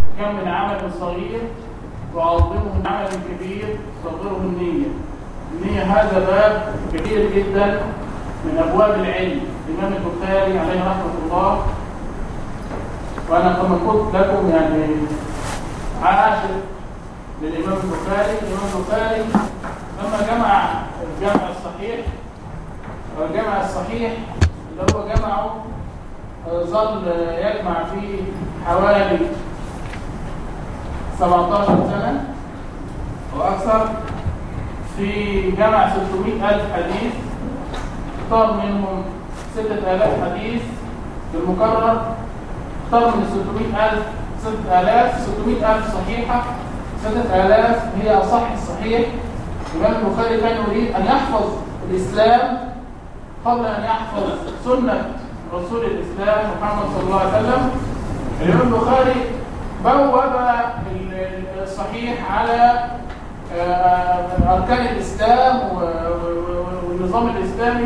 كم من عمل صغير وعظمه من عمل كبير صغره النية النية هذا باب كبير جدا من أبواب العلم الإمام البخاري عليه رحمة الله وأنا كما قلت لكم يعني عاشر للإمام البخاري الإمام البخاري لما جمع الجامع الصحيح والجامع الصحيح اللي هو جمعه ظل يجمع فيه حوالي 17 سنة وأكثر في جمع 600 ألف حديث اختار منهم 6000 حديث بالمكرر اختار من 600 ألف 6000 600 ألف صحيحة 6000 هي أصح الصحيح الإمام البخاري كان يريد أن يحفظ الإسلام قبل أن يحفظ سنة رسول الإسلام محمد صلى الله عليه وسلم الإمام البخاري بوب الصحيح على أركان الإسلام والنظام الإسلامي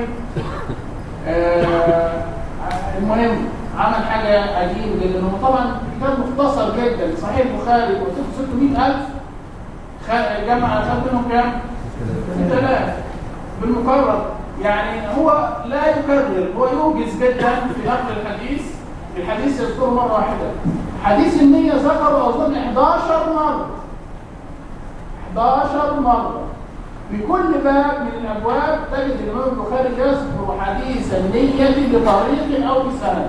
المهم عمل حاجة عجيبة جدا هو طبعا كتاب مختصر جدا صحيح البخاري وكتب 600000 جمع خد منهم كام؟ 6000 بالمكرر يعني هو لا يكرر هو يوجز جدا في نقل الحديث الحديث يذكره مرة واحدة حديث النية ذكره أظن 11 مرة 11 مرة في كل باب من الأبواب تجد الإمام البخاري يذكر حديث النية بطريق أو بسند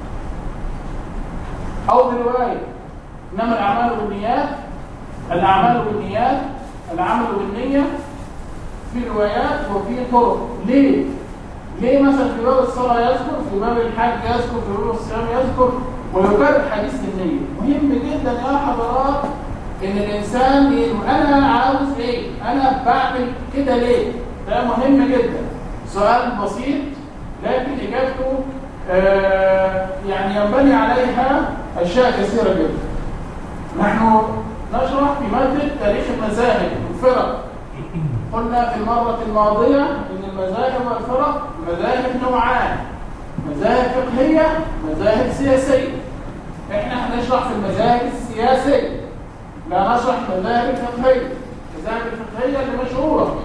أو برواية إنما الأعمال بالنيات الأعمال بالنيات العمل بالنية في روايات وفي طرق ليه؟ ليه مثلا في باب الصلاة يذكر في باب الحج يذكر في باب الصيام يذكر ويكرر حديث النية مهم جدا يا حضرات ان الانسان يقول انا عاوز ايه انا بعمل كده ليه ده مهم جدا سؤال بسيط لكن اجابته آه يعني ينبني عليها اشياء كثيره جدا نحن نشرح في ماده تاريخ المذاهب والفرق قلنا في المره الماضيه ان المذاهب والفرق مذاهب نوعان مذاهب فقهيه مذاهب سياسيه احنا هنشرح في المذاهب السياسيه لا نشرح مذاهب الفقهية المذاهب الفقهية اللي مشهورة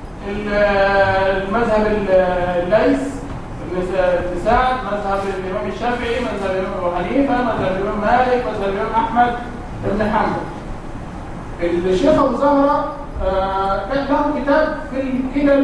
المذهب الليث ابن سعد مذهب الإمام الشافعي مذهب الإمام أبو حنيفة مذهب الإمام مالك مذهب الإمام أحمد بن حنبل الشيخ أبو زهرة كان له كتاب في كلا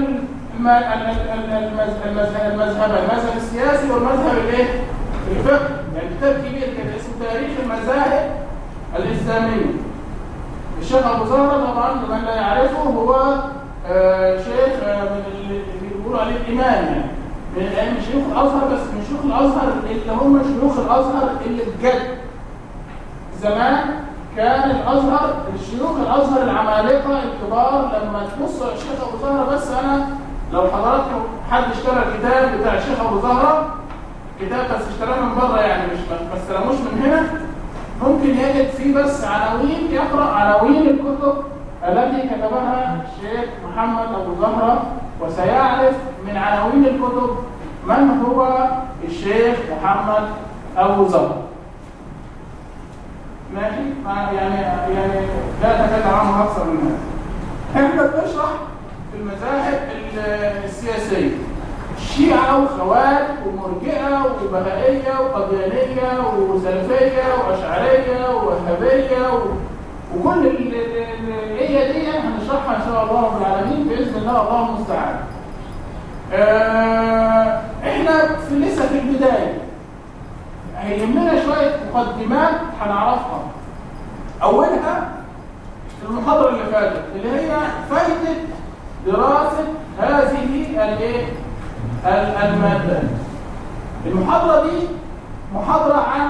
المذهبين المذهب السياسي والمذهب الايه؟ الفقهي يعني كتاب كبير كده اسمه تاريخ المذاهب الإسلامية الشيخ أبو زهرة طبعا لمن لا يعرفه هو آه شيخ آه من اللي بيقولوا عليه الإمام يعني من الأيام شيوخ الأزهر بس من شيوخ الأزهر اللي هم شيوخ الأزهر اللي بجد زمان كان الأزهر الشيوخ الأزهر العمالقة الكبار لما تبصوا على الشيخ أبو زهرة بس أنا لو حضراتكم حد اشترى الكتاب بتاع الشيخ أبو زهرة كتاب بس اشتراه من بره يعني مش ما استلموش من هنا ممكن يجد فيه بس عناوين يقرأ عناوين الكتب التي كتبها الشيخ محمد أبو زهرة وسيعرف من عناوين الكتب من هو الشيخ محمد أبو زهرة ماشي يعني يعني لا أتكلم عنه أكثر من هذا احنا بنشرح في المذاهب السياسية شيعة وخوارج ومرجئة وبهائية وقديانية وسلفية وأشعرية ووهابية و... وكل هي دي هنشرحها إن شاء الله رب العالمين بإذن الله الله المستعان. آه إحنا في لسه في البداية هيهمنا شوية مقدمات هنعرفها. أولها المحاضرة اللي فاتت اللي هي فايدة دراسة هذه الايه؟ المادة المحاضرة دي محاضرة عن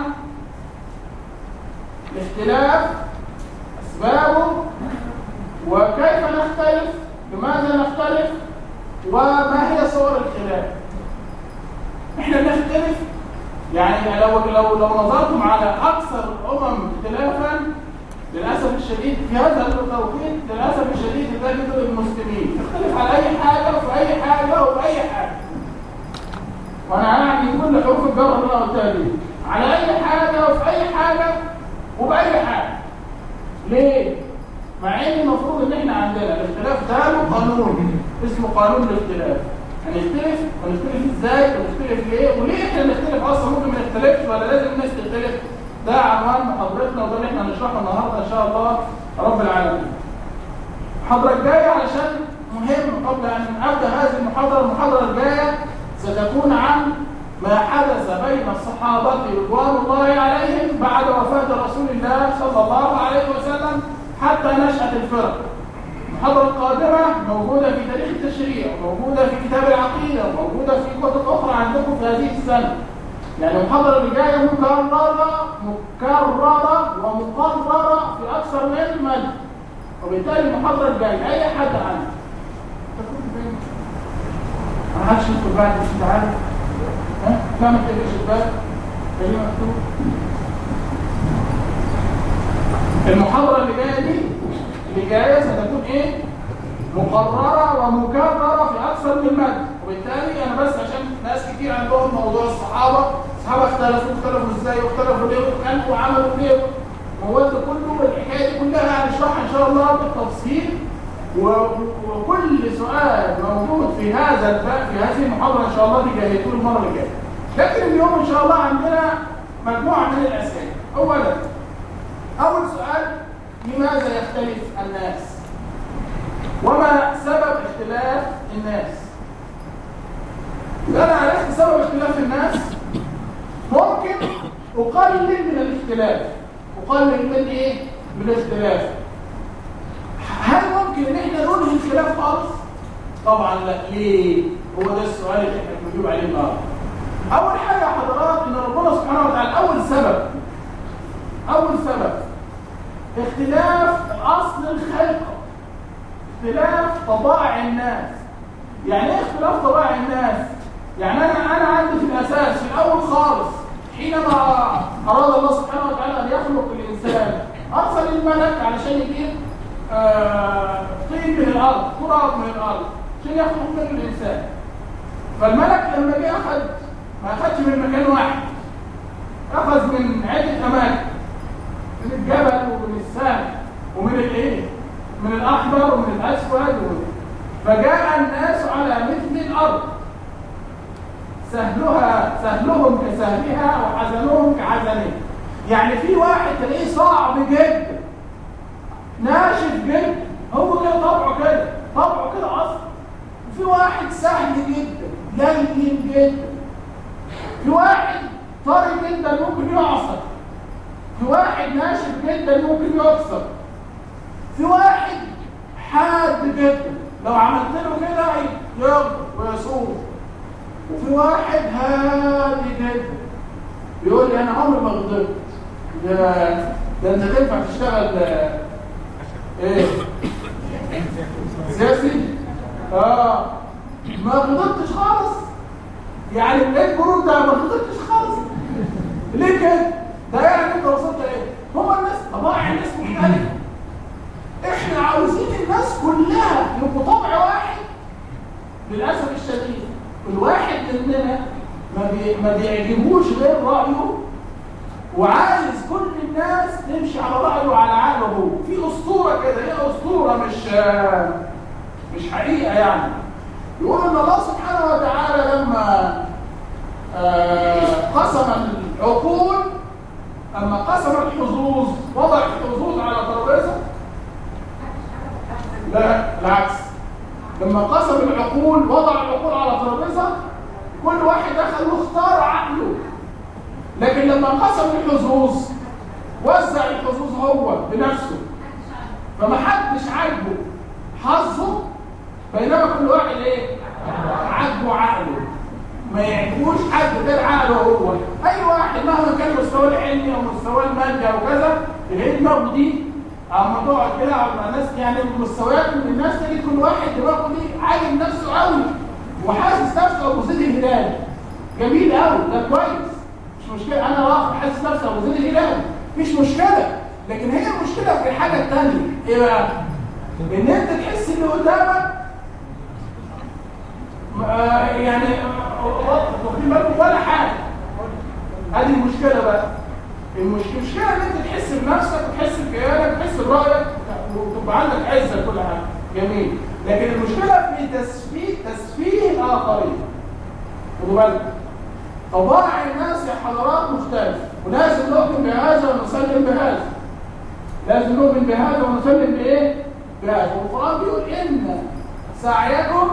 الاختلاف أسبابه وكيف نختلف لماذا نختلف وما هي صور الخلاف احنا بنختلف يعني لو لو لو نظرتم على اكثر الامم اختلافا للاسف الشديد في هذا التوقيت للاسف الشديد تجد المسلمين تختلف على اي حاجه وفي اي حاجه وفي اي حاجه وانا اعني كل حروف الجر اللي انا قلتها دي على اي حاجه وفي اي حاجه وباي حاجه ليه؟ مع ان المفروض ان احنا عندنا الاختلاف ده له قانون اسمه قانون الاختلاف هنختلف ونختلف ازاي ونختلف ليه وليه احنا نختلف اصلا ممكن ما نختلفش ولا لازم الناس تختلف ده عنوان محاضرتنا وده اللي احنا هنشرحه النهارده ان شاء الله رب العالمين المحاضره الجايه علشان مهم قبل ان ابدا هذه المحاضره المحاضره الجايه ستكون عن ما حدث بين الصحابه رضوان الله عليهم بعد وفاه رسول الله صلى الله عليه وسلم حتى نشأة الفرق المحاضرة القادمة موجودة في تاريخ التشريع وموجودة في كتاب العقيدة وموجودة في كتب أخرى عندكم في هذه السنة يعني المحاضرة اللي جاية مكررة مكررة ومقررة في أكثر من مجد وبالتالي المحاضرة الجاية أي حد عنه ما حدش يدخل بعد مش تعالى ها؟ لا ما تقلقش الباب كلمة مكتوب المحاضرة اللي جاية دي اللي جاية ستكون ايه مقررة ومكررة في أكثر من مادة وبالتالي أنا بس عشان ناس كتير عندهم موضوع الصحابة الصحابة اختلفوا اختلفوا ازاي واختلفوا ليه وكانوا وعملوا ليه مواد كله الحكاية دي كلها هنشرحها إن شاء الله بالتفصيل وكل سؤال موجود في هذا الباب في هذه المحاضرة إن شاء الله دي جايته المرة اللي جاية لكن اليوم إن شاء الله عندنا مجموعة من الأسئلة أولا أول سؤال لماذا يختلف الناس وما سبب اختلاف الناس إذا أنا عرفت سبب اختلاف الناس ممكن أقلل من الاختلاف أقلل من إيه؟ من الاختلاف هل ممكن إن إحنا ننهي الخلاف خالص؟ طبعا لا ليه؟ هو ده السؤال اللي إحنا بنجيب عليه النهارده أول حاجة يا حضرات إن ربنا سبحانه وتعالى أول سبب أول سبب اختلاف أصل الخلقة اختلاف طبائع الناس يعني ايه اختلاف طبائع الناس؟ يعني أنا أنا عندي في الأساس في الأول خالص حينما أراد الله سبحانه وتعالى أن يخلق الإنسان أرسل الملك علشان يجيب آه طين من الأرض تراب من الأرض عشان يخلق منه الإنسان فالملك لما جه أخذ ما أخذش من مكان واحد أخذ من عدة أماكن من الجبل ومن السماء ومن الايه من الاحمر ومن الاسود ومن فجاء الناس على مثل الارض سهلها سهلهم كسهلها وحزنهم كحزنها يعني في واحد تلاقيه صعب جدا ناشف جدا هو كده طبعه كده طبعه كده اصلا وفي واحد سهل جدا لين جدا في واحد طري جدا ممكن يعصر في واحد ناشف جدا ممكن يكسر في واحد حاد جدا لو عملت له كده يغضب ويصوم وفي واحد هادي جدا يقول لي انا عمري ما غضبت ده ده انت تنفع تشتغل ايه سياسي اه ما غضبتش خالص يعني ايه الجنون ده ما غضبتش خالص ليه كده ده يعني انت وصلت ايه هو الناس طبائع الناس مختلفه احنا عاوزين الناس كلها يبقوا طبع واحد للاسف الشديد الواحد مننا ما, بي... ما بيعجبوش غير رايه وعايز كل الناس تمشي على رايه وعلى عقله هو في اسطوره كده هي اسطوره مش مش حقيقه يعني يقول ان الله سبحانه وتعالى لما قسم العقول اما قسم الحظوظ وضع الحظوظ على ترابيزه لا العكس لما قسم العقول وضع العقول على ترابيزه كل واحد دخل واختار عقله لكن لما قسم الحظوظ وزع الحظوظ هو بنفسه فما حدش عاجبه حظه بينما كل واحد ايه عاجبه عقله ما يعجبوش حد غير عقله هو اي واحد مهما كان مستواه العلمي او مستواه المادي او كذا تلاقيه دماغه دي اما تقعد كده على الناس يعني مستويات من الناس تلاقي كل واحد دماغه دي عاجب نفسه قوي وحاسس نفسه ابو زيد الهلال جميل قوي ده كويس مش مشكله انا واقف حاسس نفسي ابو زيد الهلال مش مشكله لكن هي المشكله في الحاجه الثانيه ايه بقى ان انت تحس اللي قدامك يعني واخدين بالكم ولا حاجه هذه المشكله بقى المشكله المشكله ان انت تحس بنفسك وتحس بكيانك وتحس برايك جميل لكن المشكله في تسفيه تسفيه الاخرين خدوا بالك طباع الناس يا حضرات مختلف ولازم نؤمن بهذا ونسلم بهذا لازم نؤمن بهذا ونسلم بايه بهذا والقران بيقول ان سعيكم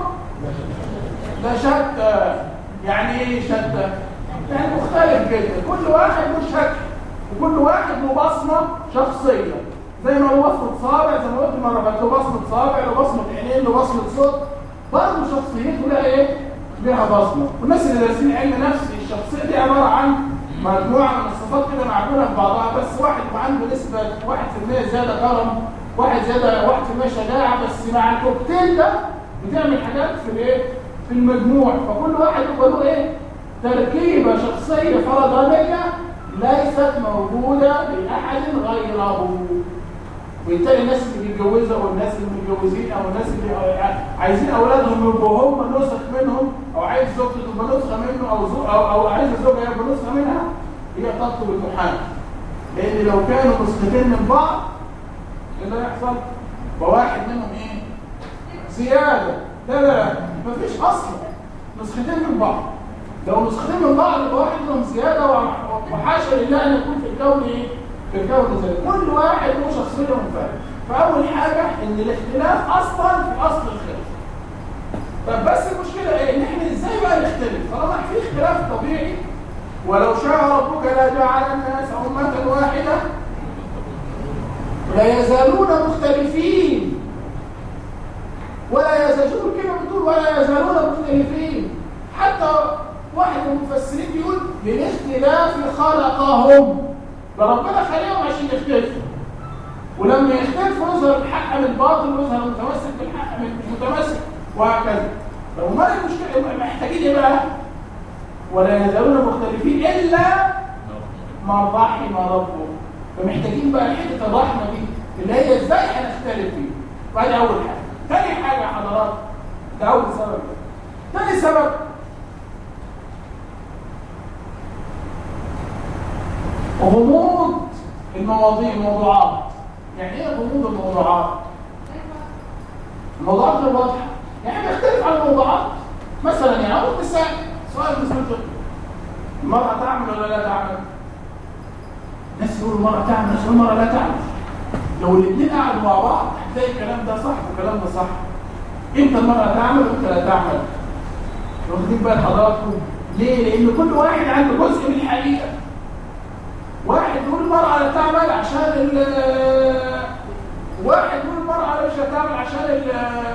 لشتى يعني ايه شتى يعني مختلف جدا كل واحد له شكل وكل واحد له بصمه شخصيه زي ما له بصمه صابع زي ما قلت مره له بصمه صابع له بصمه عينين له بصمه صوت برضه شخصيته لها ايه لها بصمه والناس اللي دارسين علم نفس الشخصيه دي عباره عن مجموعه من الصفات كده معجونه في بعضها بس واحد عنده نسبه 1% زياده كرم واحد زياده 1% شجاعه بس مع الكوكتيل ده بتعمل حاجات في الايه في المجموع فكل واحد يبقى له ايه تركيبه شخصيه فردانيه ليست موجوده لاحد غيره وبالتالي الناس اللي بيتجوزوا او الناس اللي متجوزين او الناس اللي عايزين اولادهم يبقوا هم نسخ منهم او عايز زوجته تبقى نسخه منه او زو او, أو عايز الزوجه يبقى نسخه منها هي تطلب المحامي لان لو كانوا نسختين من بعض ايه اللي هيحصل؟ وواحد منهم ايه؟ زياده لا لا لا مفيش اصلا نسختين من بعض لو نسختين من بعض يبقى واحد منهم زياده وحاشا لله ان يكون في الكون ايه؟ في الكون زي كل واحد له شخصيه منفرده فاول حاجه ان الاختلاف اصلا في اصل الخلاف طب بس المشكله ايه؟ ان احنا ازاي بقى نختلف؟ طالما في اختلاف طبيعي ولو شاء ربك لجعل الناس امه واحده لا يزالون مختلفين ولا يزالون كده بتقول ولا يزالون مختلفين حتى واحد من المفسرين بيقول للاختلاف خلقهم ده ربنا خلقهم عشان يختلفوا ولما يختلفوا يظهر الحق من الباطل ويظهر المتمسك بالحق من المتمسك وهكذا لو ما المشكله محتاجين ايه بقى ولا يزالون مختلفين الا ما رحم ربه فمحتاجين بقى حته الرحمه دي اللي هي ازاي هنختلف فيه وادي اول حاجه ثاني حاجه يا حضرات ده اول سبب ثاني سبب غموض المواضيع الموضوعات يعني ايه غموض الموضوعات الموضوعات غير واضحه يعني بيختلف عن الموضوعات مثلا يعني اول مثال سؤال بالنسبه المراه تعمل ولا لا تعمل ناس يقولوا المراه تعمل ناس يقولوا المراه لا تعمل لو الاثنين قعدوا مع بعض هتلاقي الكلام ده صح والكلام ده صح امتى المراه تعمل وامتى لا تعمل واخدين بال حضراتكم ليه لان كل واحد عنده جزء من الحقيقه واحد يقول المرأة لا تعمل عشان ال واحد يقول المرأة مش هتعمل عشان ال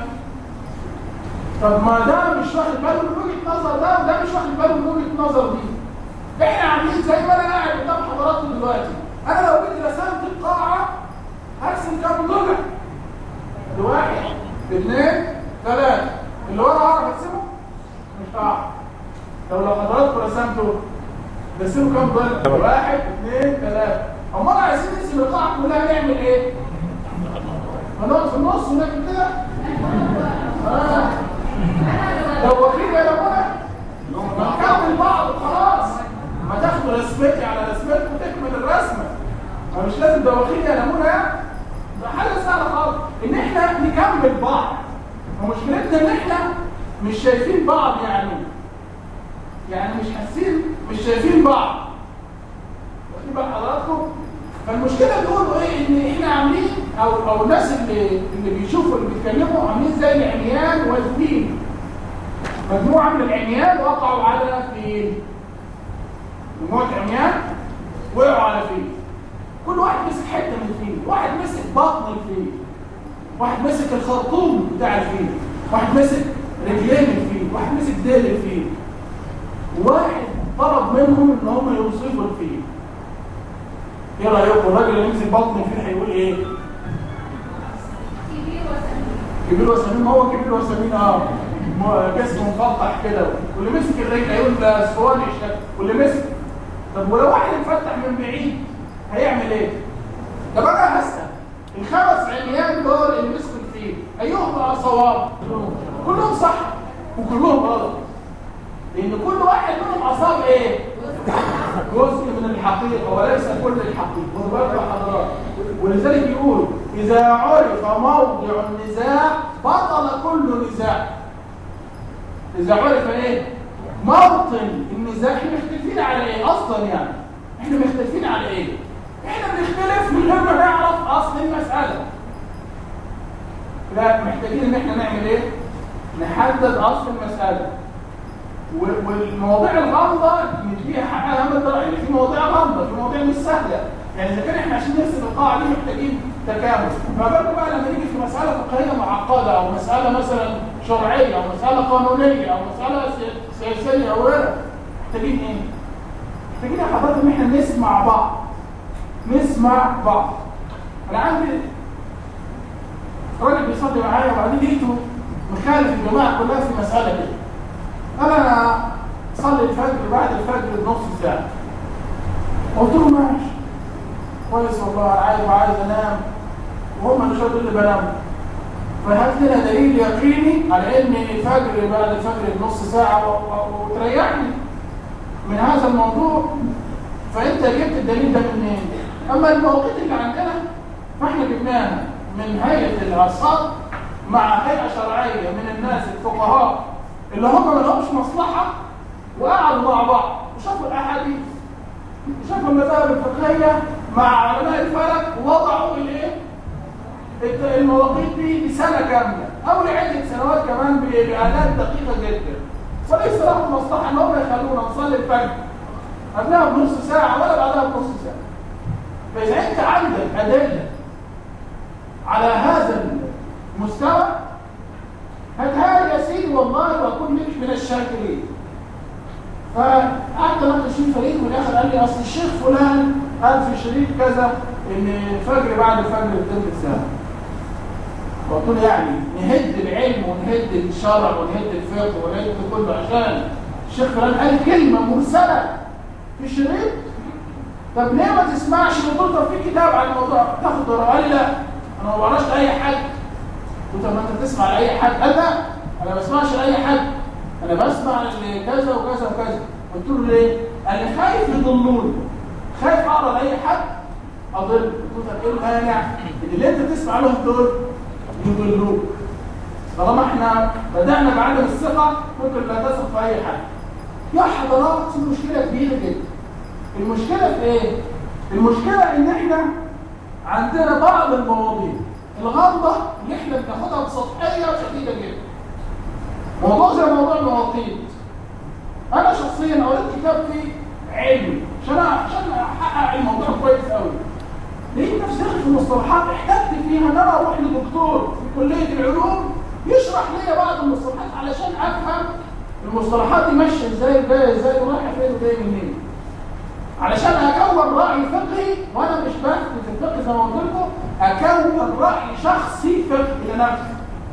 طب ما ده مش واخد باله من وجهة نظر ده وده مش واخد باله من وجهة نظر دي احنا عاملين زي ما انا قاعد قدام حضراتكم دلوقتي انا لو جيت رسمت القاعة هرسم كام ضلع لواحد اثنين ثلاثة اللي ورا هعرف ارسمه مش هعرف لو لو حضراتكم رسمته رسموا كام ضلع واحد اثنين ثلاثة امال عايزين نرسم القاعة كلها نعمل ايه هنقعد في النص ونعمل كده اه لو واخدين بالك بقى ما نكمل بعض وخلاص ما تاخدوا رسمتي على رسمتكم وتكمل الرسمه ما مش لازم دواخين يا نمونه ده حاجه سهله خالص ان احنا نكمل بعض ومشكلتنا ان احنا مش شايفين بعض يعني يعني مش حاسين مش شايفين بعض واخدين بال حضراتكم فالمشكله بيقولوا ايه ان احنا عاملين او او الناس اللي اللي بيشوفوا اللي بيتكلموا عاملين زي العميان والفيل مجموعه من العميان وقعوا على فيل مجموعه عميان وقعوا على فيل كل واحد مسك حته من الفيل واحد مسك بطن الفيل واحد مسك الخرطوم بتاع الفيل واحد مسك رجلين الفيل واحد مسك ديل الفيل واحد طلب منهم ان هم يوصفوا الفيل ايه رايكم الراجل اللي يمسك بطن الفيل هيقول ايه كبير وسمين ما هو كبير وسمين اه جسمه مفتح كده واللي مسك الرجل هيقول ده اسواني الشكل واللي مسك طب ولو واحد انفتح من بعيد هيعمل ايه طب انا هسال الخمس عميان دول اللي مسكوا الفيل ايهم بقى صواب كلهم صح وكلهم غلط لان كل واحد منهم اصاب ايه جزء من الحقيقه وليس كل الحقيقه خدوا بالكم يا حضرات ولذلك يقول إذا عرف موضع النزاع بطل كل نزاع إذا عرف إيه؟ موطن النزاع احنا مختلفين على إيه أصلا يعني احنا مختلفين على إيه؟ احنا بنختلف من غير ما نعرف أصل المسألة لا محتاجين إن احنا نعمل إيه؟ نحدد أصل المسألة والمواضيع الغامضة نديها حقها من يعني في مواضيع غامضة في مواضيع مش سهلة يعني إذا كان احنا عشان نرسم القاعة دي محتاجين تكامل ما بالك بقى لما نيجي في مسألة فقهية معقدة أو مسألة مثلا شرعية أو مسألة قانونية أو مسألة سياسية أو غيرها محتاجين إيه؟ محتاجين يا حضرتك إن احنا نسمع بعض نسمع بعض أنا عندي راجل بيصلي معايا وبعدين لقيته مخالف الجماعة كلها في مسألة كده انا صلي الفجر بعد الفجر بنص ساعه قلت له ماشي كويس والله عايز وعايز انام وهم اللي شرط اللي بنام فهات لنا دليل يقيني على ان الفجر بعد الفجر بنص ساعه وتريحني من هذا الموضوع فانت جبت الدليل ده منين اما المواقيت اللي عندنا فاحنا جبناها من هيئه الارصاد مع هيئه شرعيه من الناس الفقهاء اللي هم ما لهمش مصلحه وقعدوا مع بعض وشافوا الاحاديث وشافوا المذاهب الفقهيه مع علماء الفلك ووضعوا الايه المواقيت دي بسنه كامله او لعده سنوات كمان بآلات دقيقه جدا وليس لهم مصلحه ان هم يخلونا نصلي الفجر قبلها بنص ساعه ولا بعدها بنص ساعه فاذا انت عندك ادله على هذا المستوى هتهاجي يا سيدي والله واكون لك من الشاكرين فقعدت اناقش فيه فريق وفي الاخر قال لي اصل الشيخ فلان قال في شريط كذا ان الفجر بعد الفجر بتلت ساعه قلت له يعني نهد العلم ونهد الشرع ونهد الفقه ونهد كله عشان الشيخ فلان قال كلمه مرسله في شريط طب ليه ما تسمعش قلت له في كتاب عن الموضوع تاخد قال لي لا انا ما بقراش لاي حد قلت ما انت بتسمع لاي حد قال لا انا ما بسمعش لاي حد انا بسمع لكذا وكذا وكذا قلت له ليه قال لي خايف يضلوني خايف اقرا لاي حد اضل قلت له ايه المانع ان اللي انت بتسمع لهم دول يضلوك طالما احنا بدانا بعدم الثقه ممكن لا تثق في اي حد يا حضرات المشكله كبيره جدا المشكله في ايه المشكله ان احنا عندنا بعض المواضيع الغلطة اللي احنا بناخدها بسطحية شديدة جدا موضوع زي موضوع المواقيت انا شخصيا قريت كتاب فيه علمي عشان عشان احقق الموضوع كويس قوي لقيت نفسي داخل في مصطلحات احتجت فيها ان انا اروح لدكتور في كليه العلوم يشرح لي بعض المصطلحات علشان افهم المصطلحات دي ماشيه ازاي جايه ازاي ورايحه فين وجايه منين علشان اكون راي فقهي وانا مش بحث في الفقه زي ما قلت لكم اكون راي شخصي فقهي لنفسي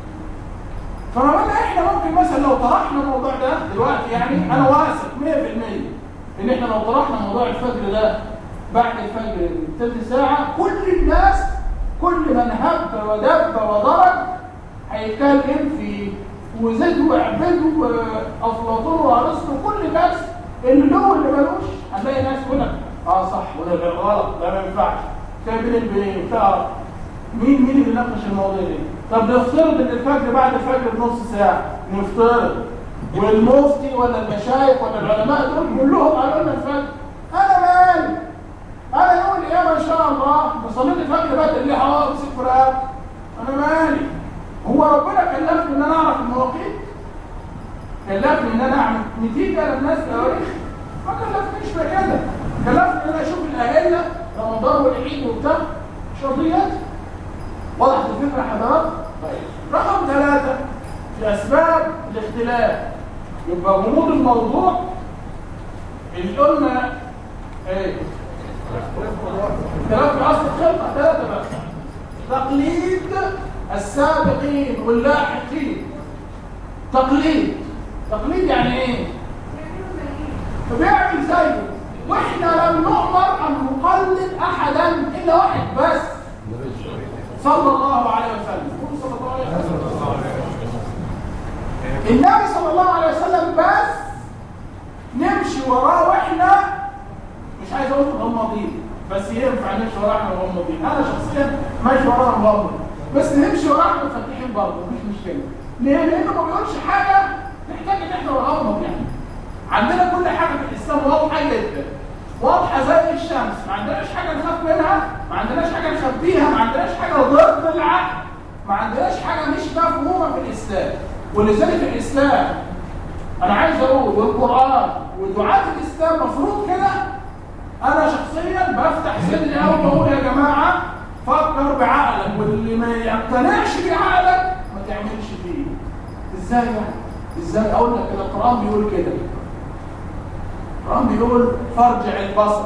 فما احنا ممكن مثلا لو طرحنا الموضوع ده دلوقتي يعني انا واثق 100% ان احنا لو طرحنا موضوع الفجر ده بعد الفجر ثلث ساعه كل الناس كل من هب ودب وضرب هيتكلم في وزيد وعبد وافلاطون وارسطو كل الناس اللي له واللي ملوش هنلاقي ناس هنا اه صح وده غلط ده ما ينفعش بين البنين بتاع مين مين اللي ناقش المواضيع دي طب نفترض ان الفجر بعد الفجر بنص ساعه نفترض والمفتي ولا المشايخ ولا العلماء دول كلهم قالوا لنا الفجر انا مالي انا يوم القيامه ان شاء الله بصليت الفجر بقى اللي حوالي ست فرقات انا مالي هو ربنا كلفني ان انا اعرف المواقيت كلفني ان انا اعمل نتيجه للناس تواريخ ما كلفنيش بكده كلفني ان انا اشوف الاهله رمضان والعيد وبتاع شرطيات وضحت الفكره حضرات طيب رقم ثلاثه في اسباب الاختلاف يبقى غموض الموضوع اللي قلنا ايه اختلاف في اصل الخلقه ثلاثه بقى تقليد السابقين واللاحقين تقليد تقليد يعني ايه فبيعمل زيه واحنا لم نؤمر ان نقلد احدا الا واحد بس صلى الله عليه وسلم صلى الله عليه وسلم النبي صلى الله عليه وسلم بس نمشي وراه واحنا مش عايز اقول مغمضين بس ينفع نمشي ورا احمد مغمضين انا شخصيا ماشي ورا مغمض بس نمشي ورا احمد فاتحين برضه مفيش مشكله ليه؟ لانه ما بيقولش حاجه نحتاج ان احنا نغمض يعني عندنا كل حاجه في الاسلام واضحه جدا واضحه زي الشمس ما عندناش حاجه نخاف منها ما عندناش حاجه نخبيها ما عندناش حاجه ضد العقل ما عندناش حاجه مش مفهومه في الاسلام ولذلك الاسلام انا عايز اقول والقران ودعاه الاسلام مفروض كده انا شخصيا بفتح سني قوي بقول يا جماعه فكر بعقلك واللي ما يقتنعش بعقلك ما تعملش فيه ازاي يعني ازاي اقول لك كده القران بيقول كده القران بيقول فارجع البصر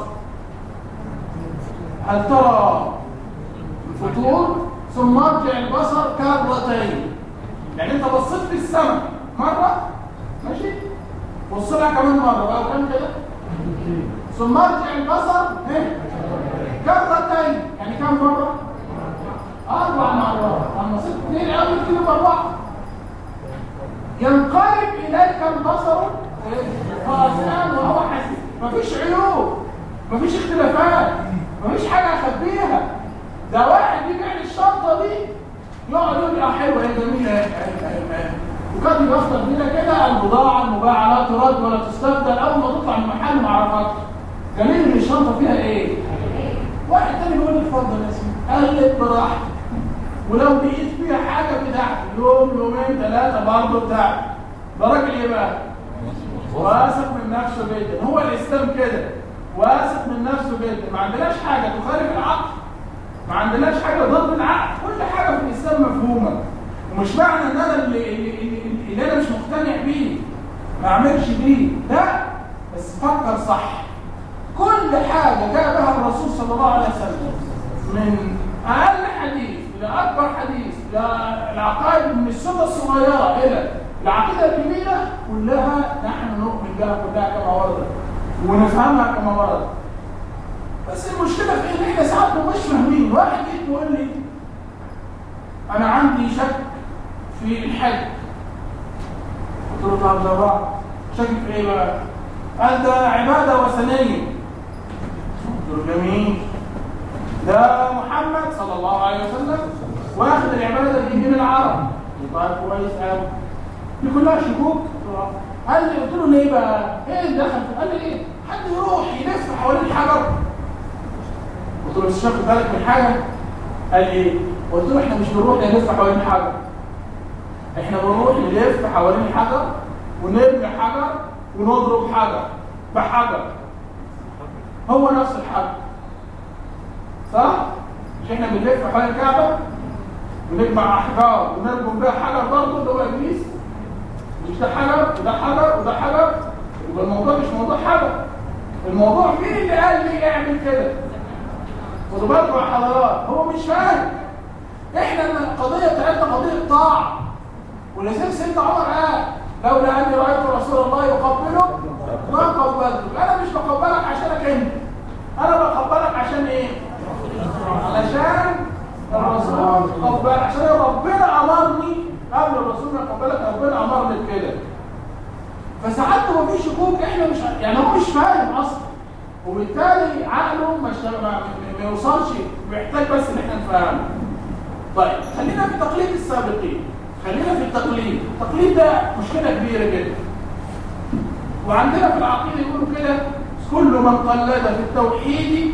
هل ترى الفطور ثم ارجع البصر كرتين يعني انت بصيت في السماء مره ماشي بص لها كمان مره بقى كام كده ثم ارجع البصر ايه كرتين يعني كم مره اربع مرات اما صرت اثنين اول كده باربعه ينقلب اليك البصر خاسئا وهو حسيب مفيش عيوب مفيش اختلافات مفيش حاجه اخبيها ده واحد يبيع لي الشنطه دي يقعد يقول لي اه حلوه هي جميله اهي اهي وكان يفضل بينا كده البضاعه المباعه لا ترد ولا تستبدل اول ما تطلع من المحل ما عرفتش جميل ان الشنطه فيها ايه؟ واحد تاني يقول لي اتفضل يا سيدي قلب براحتك ولو لقيت فيها حاجه بتاعتي يوم يومين ثلاثه برضه بتاعتي ده راجل ايه بقى؟ واثق من نفسه جدا هو الاسلام كده واثق من نفسه جدا ما عندناش حاجه تخالف العقل ما عندناش حاجه ضد العقل كل حاجه في الاسلام مفهومه ومش معنى ان انا اللي, اللي, اللي انا مش مقتنع بيه ما اعملش بيه لا بس فكر صح كل حاجه جاء بها الرسول صلى الله عليه وسلم من اقل حديث الى اكبر حديث الى العقائد من السنه الصغيره الى العقيده الكبيره كلها نحن نؤمن بها كلها كما وردت ونفهمها كما وردت بس المشكله في ايه ان احنا ساعات مش فاهمين واحد يجي يقول لي انا عندي شك في الحج قلت له طب ده بقى شك في ايه بقى قال ده عباده وثنيه قلت له جميل ده محمد صلى الله عليه وسلم واخد العباده دي من العرب طيب كويس قوي دي كلها شكوك قال لي قلت له ليه بقى ايه اللي دخل قال لي ايه حد يروح يلف حوالين الحجر قلت له مش واخد بالك من حاجه قال ايه قلت له احنا مش بنروح نلف حوالين الحجر احنا بنروح نلف حوالين الحجر ونرمي حجر ونضرب حجر بحجر هو نفس الحجر صح مش احنا بنلف حوالين الكعبه ونجمع احجار ونرجم بيها حجر برضه اللي هو ابليس مش ده حجر وده حجر وده حجر يبقى الموضوع مش موضوع حجر الموضوع مين اللي قال لي اعمل كده خدوا بالكم يا حضرات هو مش فاهم احنا القضيه بتاعتنا قضيه طاعه ولذلك سيدنا عمر قال لولا اني رايت رسول الله يقبلك ما قبلتك انا مش بقبلك عشانك انت انا بقبلك عشان ايه علشان الرسول قبل عشان ربنا امرني قبل الرسول ما يقبلك ربنا امرني بكده فساعات هو في شكوك احنا مش يعني هو مش فاهم اصلا وبالتالي عقله مش ما, ما يوصلش محتاج بس ان احنا نفهمه طيب خلينا في تقليد السابقين خلينا في التقليد التقليد ده مشكله كبيره جدا وعندنا في العقيده يقولوا كده كل من قلد في التوحيد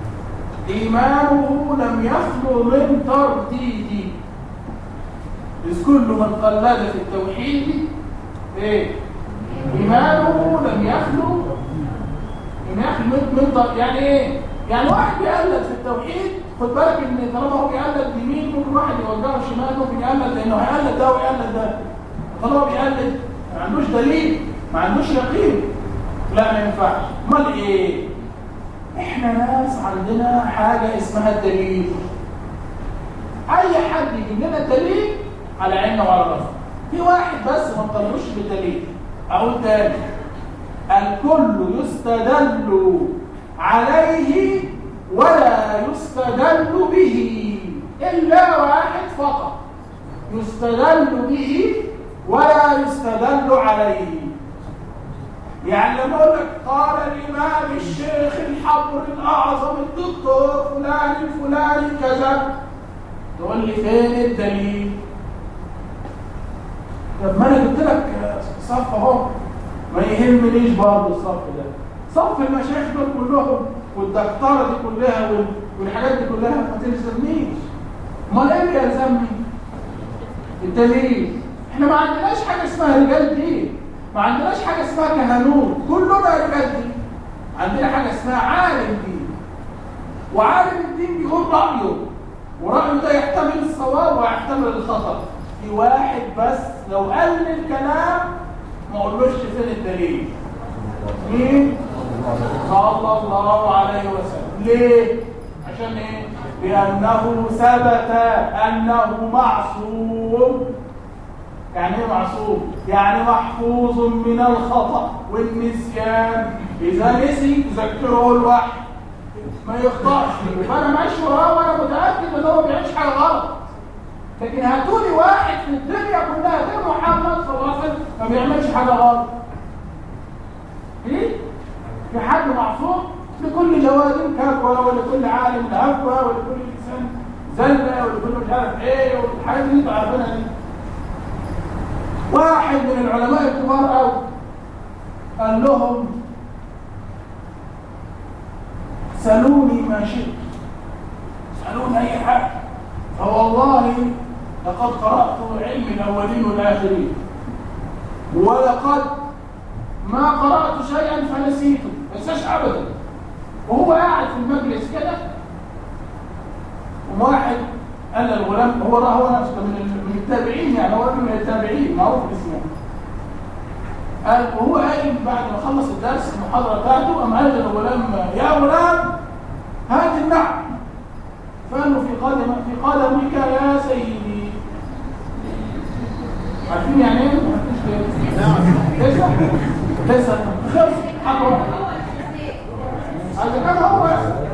ايمانه لم يخلو من ترديد إذ كل من قلد في التوحيد ايه ايمانه لم يخلو لم يخلو من ترديد يعني ايه يعني واحد بيقلد في التوحيد خد بالك ان طالما هو بيقلد يمين ممكن واحد يوجهه شمال ممكن يقلد لانه هيقلد ده ويقلد ده طالما بيقلد ما عندوش دليل ما عندوش يقين لا ما ينفعش امال ايه احنا ناس عندنا حاجه اسمها الدليل اي حد يجيب لنا الدليل على عيننا وعلى راسنا في واحد بس ما نطلعوش بالدليل اقول تاني الكل يستدل عليه ولا يستدل به إلا واحد فقط يستدل به ولا يستدل عليه يعني لما اقول لك قال الامام الشيخ الحبر الاعظم الدكتور فلان الفلاني كذا تقول لي فين الدليل طب ما انا جبت لك صف اهو ما يهمنيش برضه الصف ده صف المشايخ دول كلهم والدكتوره دي كلها والحاجات دي كلها ما تلزمنيش امال ايه اللي يلزمني الدليل احنا ما عندناش حاجه اسمها رجال دين ما عندناش حاجه اسمها كهنوت كلنا رجال دين عندنا حاجه اسمها عالم دين وعالم الدين بيقول رايه ورايه ده يحتمل الصواب ويحتمل الخطا في واحد بس لو قال لي الكلام ما اقولوش فين الدليل مين صلى الله عليه وسلم ليه عشان ايه لانه ثبت انه معصوم يعني ايه معصوم يعني محفوظ من الخطا والنسيان اذا نسي يذكره الوحي ما يخطاش فانا ماشي وراه وانا متاكد ان هو ما بيعملش حاجه غلط لكن هاتولي واحد في الدنيا كلها غير محمد صلى الله عليه وسلم ما بيعملش حاجه غلط ايه في حد معصوم لكل جواد كفوه ولكل عالم هفوه ولكل انسان زله ولكل مش عارف ايه والحاجات اللي انتوا عارفينها دي واحد من العلماء الكبار قوي قال لهم سألوني ما شئت سألوني أي حاجة فوالله لقد قرأت علم الأولين والآخرين ولقد ما قرأت شيئا فنسيته بساش أبدا وهو قاعد في المجلس كده وواحد قال للغلام هو هو نفسه من التابعين يعني هو من التابعين معروف اسمه قال وهو قايم بعد ما خلص الدرس المحاضره بتاعته قام قال للغلام يا غلام هات النعم فقال له في قدم في قدمك يا سيدي عارفين يعني ايه؟ لسه لسه خلص حاجه هذا كان هو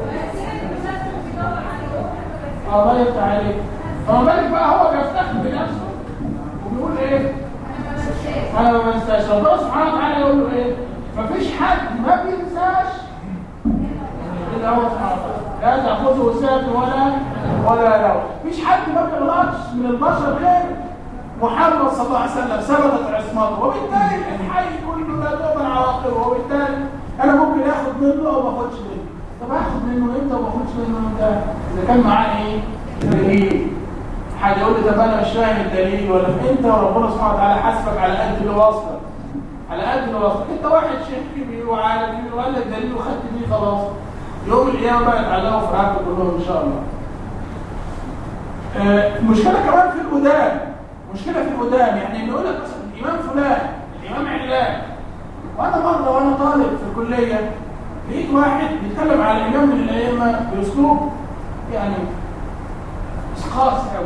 الله يفتح عليك فما بالك بقى هو بيفتخر بنفسه وبيقول ايه انا ما بنساش ربنا سبحانه وتعالى يقول له ايه مفيش حد ما بينساش الا هو سبحانه وتعالى لا تاخذه سنه ولا ولا نوم مفيش حد ما بيغلطش من البشر غير محمد صلى الله عليه وسلم ثبتت عصمته وبالتالي الحي كله لا تؤمن عواقبه وبالتالي انا ممكن اخد منه او ما اخدش منه طب اخد منه امتى وما اخدش منه امتى اذا كان معاه ايه دليل حد يقول لي طب انا مش فاهم الدليل ولا انت وربنا سبحانه وتعالى حاسبك على قد اللي واصلك على قد اللي واصلك انت واحد شيخ كبير وعالم كبير وقال لك دليل وخدت بيه خلاص يوم القيامه بقى يتعلقوا في رقبتك كلهم ان شاء الله آه المشكله كمان في القدام مشكله في القدام يعني يقول لك مثلا الامام فلان الامام علان وانا مره وانا طالب في الكليه لقيت واحد بيتكلم على امام من الائمه باسلوب يعني خاص قوي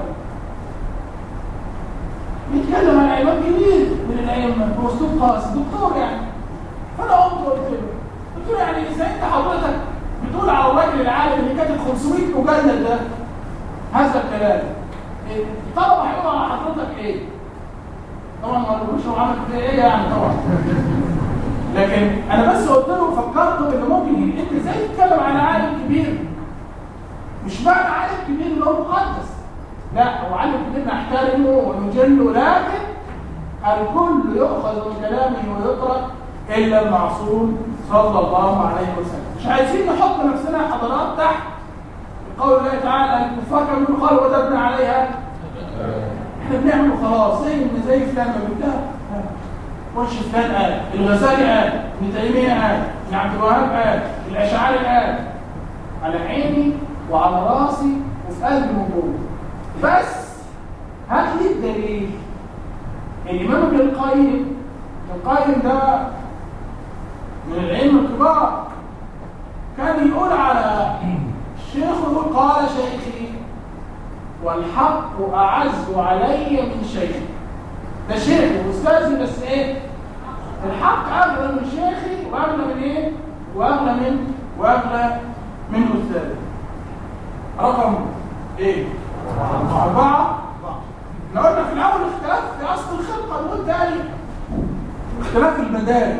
بيتكلم عن امام كبير من الائمه باسلوب خاص دكتور يعني فانا قمت قلت له قلت له يعني ازاي انت حضرتك بتقول على الراجل العالم اللي كاتب 500 مجلد ده هذا الكلام الطلبه هيقولوا على حضرتك ايه؟ طبعا ما قالوش هو عمل كده ايه يعني طبعا لكن انا بس قلت له فكرته ان ممكن انت ازاي تتكلم على عالم كبير مش معنى عالم كبير اللي هو مقدس لا هو عالم كبير نحترمه ونجله لكن الكل يؤخذ من كلامه ويترك الا المعصوم صلى الله عليه وسلم مش عايزين نحط نفسنا حضارات تحت قول الله تعالى الكفار كانوا بيقولوا قالوا وجبنا عليها احنا بنعمل خلاص زي زي فلان ما بنتها وش فلان قال الغزالي قال ابن تيميه قال ابن عبد الوهاب قال الاشعري قال على عيني وعلى راسي وفي قلبي موجود بس هات لي الدليل الامام ابن القيم ابن القيم ده من العلم الكبار كان يقول على الشيخ يقول قال شيخي والحق اعز علي من شيخي ده شيخي واستاذي بس ايه الحق اغلى من شيخي واغلى من ايه واغلى من واغلى من استاذي رقم ايه اربعه احنا قلنا في الاول اختلاف في اصل الخلقه نقول تاني اختلاف المدارك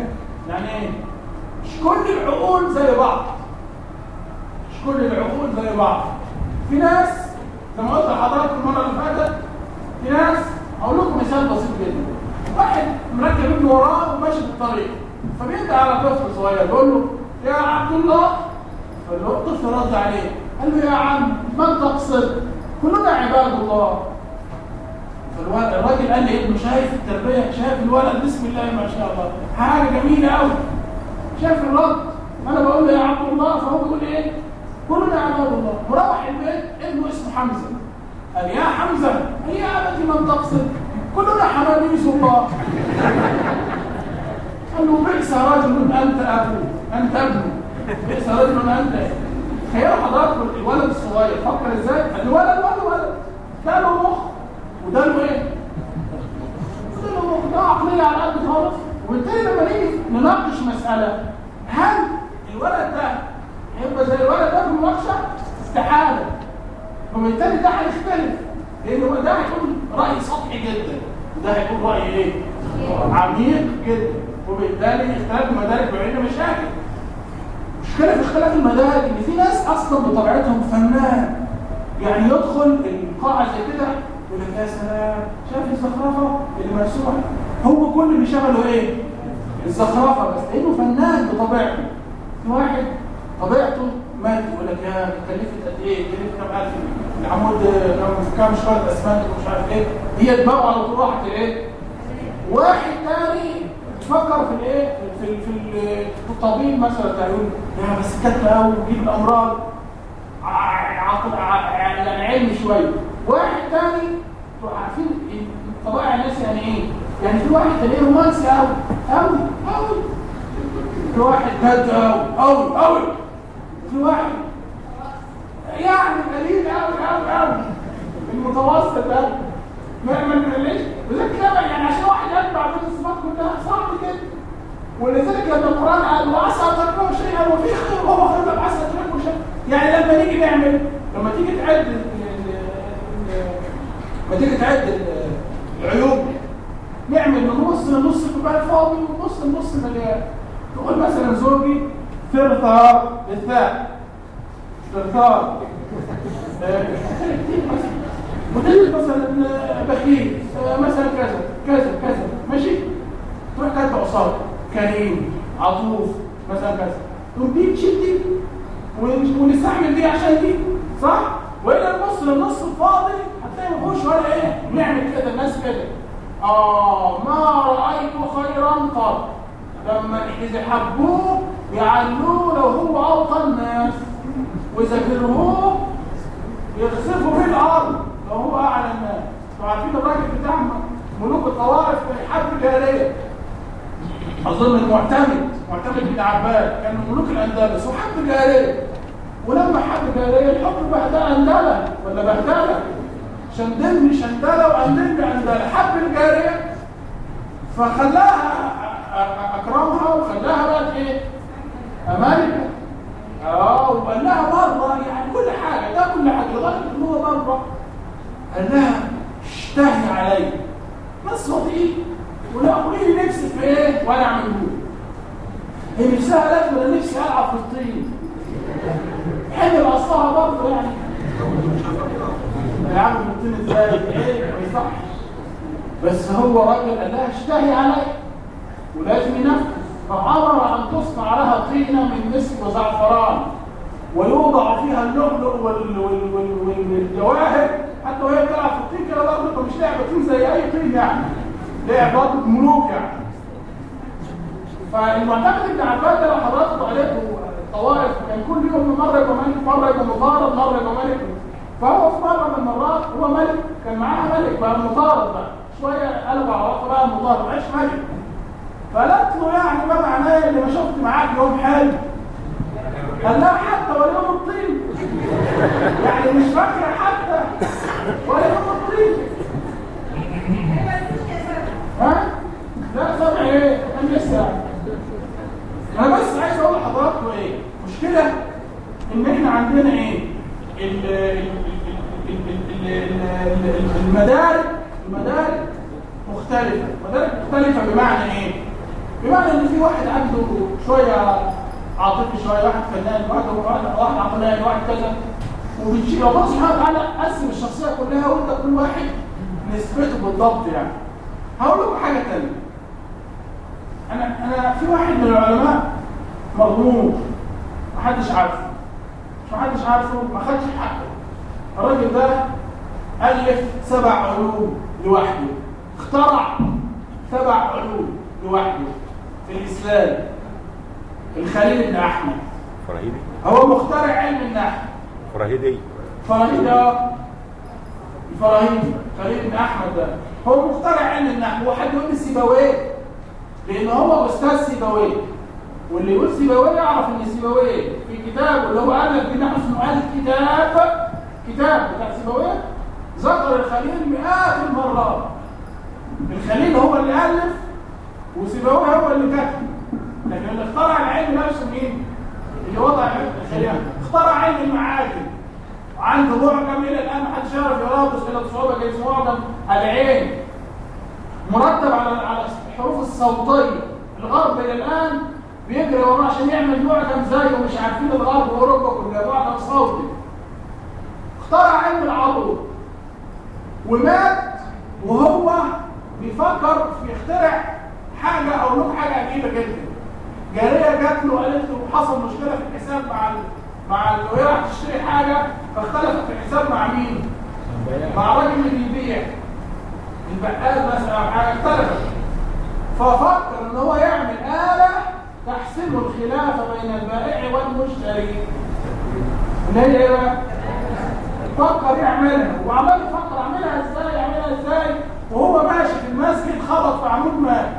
يعني ايه مش كل العقول زي بعض مش كل العقول زي بعض في ناس زي ما قلت لحضراتكم المره اللي فاتت في ناس اقول لكم مثال بسيط جدا واحد مركب ابنه وراه وماشي في الطريق فبينده على طفل صغير يقول له يا عبد الله فاللي هو الطفل رد عليه قال له يا عم من تقصد كلنا عباد الله فالراجل قال لي ابنه شايف التربيه شايف الولد بسم الله ما شاء الله حاجه جميله قوي شايف الرد انا بقول له يا عبد الله فهو بيقول ايه كلنا عباد الله وروح البيت ابنه اسمه حمزه قال يا حمزه هي ابتي من تقصد كلنا حماميز الله قال له بئس رجل انت ابوه انت ابنه بئس رجل انت تخيلوا حضراتكم الولد الصغير فكر ازاي الولد ولد ولد ده له مخ وده له ايه ده له مخ ده عقليه على قد خالص وبالتالي لما نيجي نناقش مساله هل الولد ده هيبقى زي الولد ده في المناقشه استحاله وبالتالي ده هيختلف لان هو ده هيكون راي سطحي جدا وده هيكون راي ايه عميق جدا وبالتالي اختلاف المدارك بعيد مشاكل مشكلة في اختلاف المدارك ان في ناس اصلا بطبيعتهم فنان يعني يدخل القاعة زي كده يقول لك يا سلام شايف الزخرفة اللي مرسومة هو كل اللي شغله ايه الزخرفة بس لانه فنان بطبيعته في واحد طبيعته مات يقول لك يا كلفت قد ايه كلفت كام الف العمود كام كام شويه اسمنت ومش عارف ايه هي دماغه على طول راحت ايه واحد تاني تفكر في الايه في في في الطبيب مثلا يقول يا بس كتله قوي ويجيب الامراض عقل يعني يعني علمي شويه واحد تاني عارفين طبائع الناس يعني ايه يعني في واحد تلاقيه رومانسي قوي قوي قوي في واحد جد قوي قوي قوي في واحد يعني قليل قوي قوي قوي المتوسط ده ما ما ليش ولذلك يعني عشان واحد يتبع بين الصفات كلها صعب كده ولذلك لما القران قال وعسى تكرهوا شيئا وفي خير وهو خير لك عسى تكرهوا شيئا يعني لما نيجي نعمل لما تيجي تعد لما تيجي تعد العيوب نعمل من نص لنص كوبايه فاضي ونص لنص مليان تقول مثلا زوجي ثرثار بالثاء ثرثار مدير مثلا بخيل مثلا كذا كذا كذا ماشي تروح كاتبه قصاد كريم عطوف مثلا كذا تقوم دي تشيل دي ونستعمل دي عشان دي صح والى النص للنص الفاضي هتلاقي ما فيهوش ولا ايه نعمل كده الناس كده اه ما رايت خيرا قط لما اذا حبوه يعلوه لو هو اوطى الناس واذا كرهوه يغسفوا في الارض لو هو اعلى الناس انتوا عارفين الراجل بتاع ملوك الطوائف في حرب الجاهليه اظن المعتمد معتمد بن عباد كان من ملوك الاندلس وحرب الجاهليه ولما حرب الجاهليه الحكم بهدله اندله ولا بهدله شندل شندله واندل باندله حرب الجاهليه فخلاها اكرمها وخلاها بقت ايه امريكا اه وقال لها بره يعني كل حاجه ده كل حاجه لغايه ان هو بره قال لها اشتهي علي بس بطيء ولا قولي لي نفسك في ايه وانا اعمله هي نفسها قالت ولا نفسي العب في الطين حمل اصلها برضه يعني يا عم الطين ازاي ايه ما يصحش بس هو راجل قال لها اشتهي علي ولازم ينفذ فامر ان تصنع لها طينه من مسك وزعفران ويوضع فيها اللؤلؤ والجواهر حتى وهي بتلعب في الطين كده برضه مش لعبه طين زي اي طين يعني لعب برضه ملوك يعني فالمعتمد ابن عباد لو حضرتك قريته طوائف كان كل يوم مره يبقى ملك مره يبقى مطارد مره يبقى ملك فهو في مره من المرات هو ملك كان معاه ملك بقى مطارد بقى شويه قلب على راسه بقى مطارد عيش ملك فقالت له يعني ما معناه اللي ما شفت معاك يوم حلو قال لها حتى ولا يوم الطين يعني مش فاكره حتى ولا يوم الطين ها لا سامع ايه كان لسه انا بس عايز اقول لحضراتكم ايه مشكله ان احنا عندنا ايه ال المدارك المدارك مختلفه مدارك مختلفه بمعنى ايه بمعنى ان في واحد عنده شويه عاطفي شويه واحد فنان واحد واحد واحد عقلاني واحد كذا وبتشيل الله سبحانه وتعالى قسم الشخصيه كلها وانت كل واحد نسبته بالضبط يعني هقول لكم حاجه ثانيه انا انا في واحد من العلماء مغموم محدش عارفه مش محدش عارفه ما خدش حقه الراجل ده الف سبع علوم لوحده اخترع سبع علوم لوحده في الاسلام الخليل بن احمد فراهيدي هو مخترع علم النحو فراهيدي فرهيد اه الفراهيدي خليل بن احمد ده هو مخترع علم النحو هو حد يقول لي سيبويه لان هو استاذ سيبويه واللي يقول سيبويه يعرف ان سيبويه في كتابه اللي هو الف بنحو اسمه الكتاب كتاب بتاع سيبويه ذكر الخليل مئات المرات الخليل هو اللي الف وسيبويه هو اللي كتب لكن اللي اخترع العلم نفسه مين؟ اللي وضع الخليل اخترع علم المعادن عنده معجم الى الان محدش يعرف يقراه بس الى الصعوبه جاي اسمه معجم العين مرتب على على الحروف الصوتيه الغرب الى الان بيجري وراه عشان يعمل معجم زيه ومش عارفين الغرب واوروبا كلها معجم صوتي اخترع علم العروض ومات وهو بيفكر في يخترع حاجه او له حاجه عجيبه جدا جاريه جات له قالت له حصل مشكله في الحساب مع ال... مع اللي هي راح تشتري حاجه فاختلفت في الحساب مع مين؟ مع الراجل اللي بيبيع البقال مثلا او حاجه اختلفت ففكر ان هو يعمل آلة تحسم الخلاف بين البائع والمشتري اللي هي ايه بقى؟ فكر يعملها وعمال يفكر اعملها ازاي اعملها ازاي وهو ماشي في المسجد خبط في عمود ماء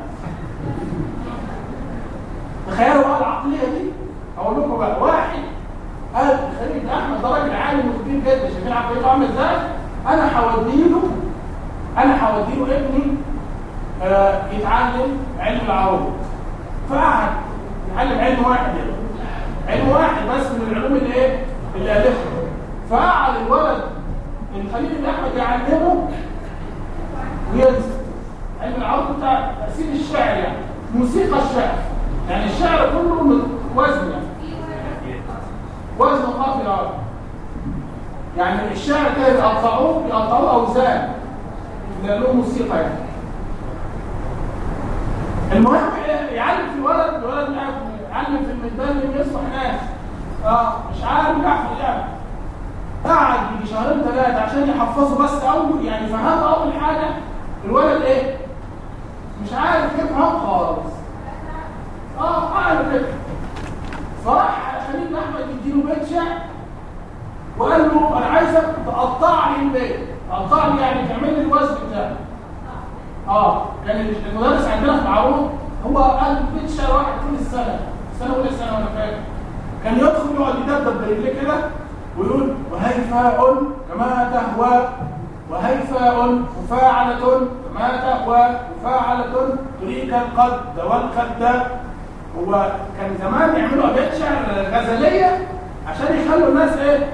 تخيلوا بقى العقليه دي اقول لكم بقى واحد قال خليل احمد ده راجل عالم وكبير جدا شايفين عقليته عامله ازاي انا هوديله انا هوديله ابني آه يتعلم علم العروض فقعد يتعلم علم واحد يعني. علم واحد بس من العلوم اللي ايه اللي الفها فقعد الولد الخليل بن احمد يعلمه وينزل علم العروض بتاع تاثير الشعر يعني موسيقى الشعر يعني الشعر كله من وزن يعني وزن قافي العرب يعني الشعر كده بيقطعوه بيقطعوه اوزان ده له موسيقى يعني المهم يعلم في الولد الولد يعلم في الميدان اللي يصلح ناس اه مش عارف يحفظ اللعبه قعد يجي شهرين ثلاثه عشان يحفظه بس اول يعني فهم اول حاجه الولد ايه مش عارف يفهم خالص اه قعد كده فراح خليل بن احمد يديله بيت شعر وقال له انا عايزك تقطع لي البيت تقطع لي يعني تعمل لي الوزن بتاعي اه كان المدرس عندنا في العروض هو قال بيت شعر واحد طول السنه السنه اولى سنه وانا فاكر كان يدخل يقعد يدبدب برجليه كده ويقول وهيفاء كما تهوى وهيفاء مفاعلة كما تهوى مفاعلة تريك القد والخد هو كان زمان يعملوا ابيات شعر غزليه عشان يخلوا الناس ايه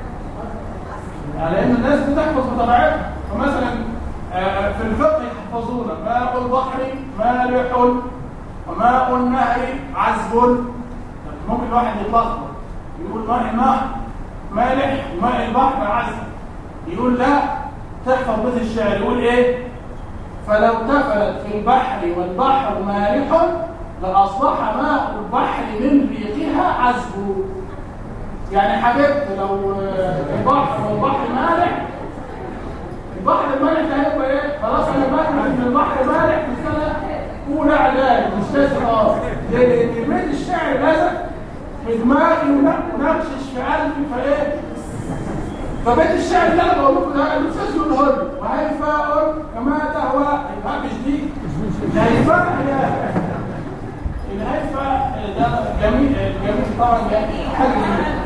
لان الناس بتحفظ بطبيعتها فمثلا في الفقه يحفظون ماء البحر مالح وماء النهر عذب ممكن الواحد يتلخبط يقول ماء النهر مالح وماء البحر عذب يقول لا تحفظ بيت الشعر يقول ايه فلو تفلت في البحر والبحر مالح لأصبح ماء البحر من ريقها عذب يعني حبيبت لو البحر والبحر مالح البحر المالح ده هيبقى ايه خلاص انا بفهم ان البحر مالح في السنه اولى اعدادي مش لازم اه لان كميه الشعر لازم في دماغي ونقشش في قلبي فايه فبيت الشعر اللي انا بقول لكم ده الاستاذ يقول هل وهيفاء كما تهوى يبقى مش دي هيفاء يا الهيفاء ده جميل جميل طبعا حاجه جميله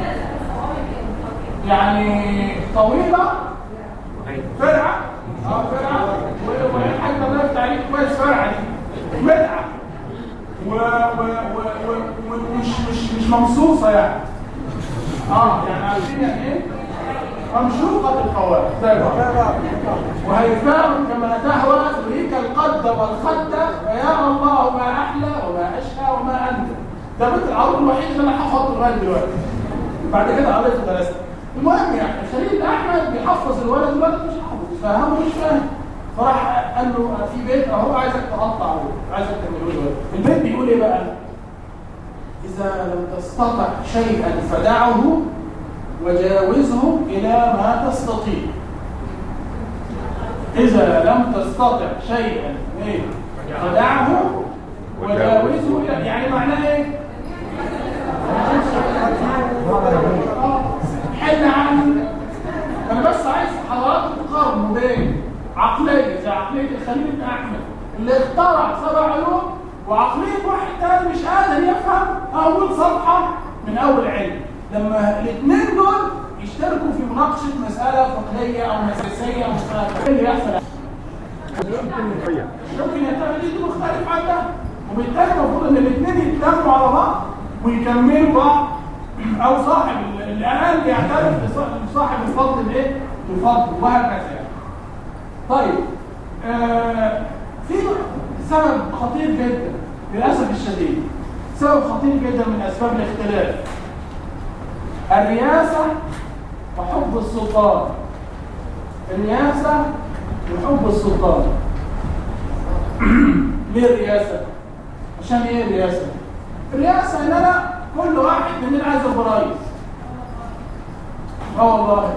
يعني طويله فرعه اه فرعه وحتى الله التعريف كويس فرعه دي مدعه ومش مش مش ممصوصه يعني اه يعني عارفين يعني ايه ممشوقة الخوارج زي بعض وهيفاء كما تهوى تريك القد والخد فيا الله ما احلى وما اشهى وما انت ده بيت العروض الوحيد اللي انا حفظته لغايه دلوقتي بعد كده قريت ثلاثه المهم يعني خليل احمد بيحفظ الولد الولد مش حافظ فاهمه مش فاهم فراح قال له في بيت اهو عايزك تقطع عايزك تعمله له البيت بيقول ايه بقى اذا لم تستطع شيئا فدعه وجاوزه الى ما تستطيع اذا لم تستطع شيئا ايه فدعه وجاوزه الى يعني معناه ايه حل عن انا بس عايز حضراتكم تقارنوا بين عقليه زي عقليه الخليل بن احمد اللي اخترع سبع علوم وعقليه واحد تاني مش قادر يفهم اول صفحه من اول علم لما الاثنين دول يشتركوا في مناقشه مساله فقهيه او مسيسيه او مساله ايه اللي يحصل ممكن يعتمد دي مختلف عن ده وبالتالي المفروض ان الاثنين يتلموا على بعض ويكملوا بعض او صاحب الاقل يعترف بصاحب الفضل الايه الفضل وهكذا يعني. طيب آه في سبب خطير جدا للاسف الشديد سبب خطير جدا من اسباب الاختلاف الرياسه وحب السلطان الرياسه وحب السلطان ليه الرياسه عشان ايه الرياسه الرياسه ان انا كل واحد مننا عايز يبقى رئيس اه والله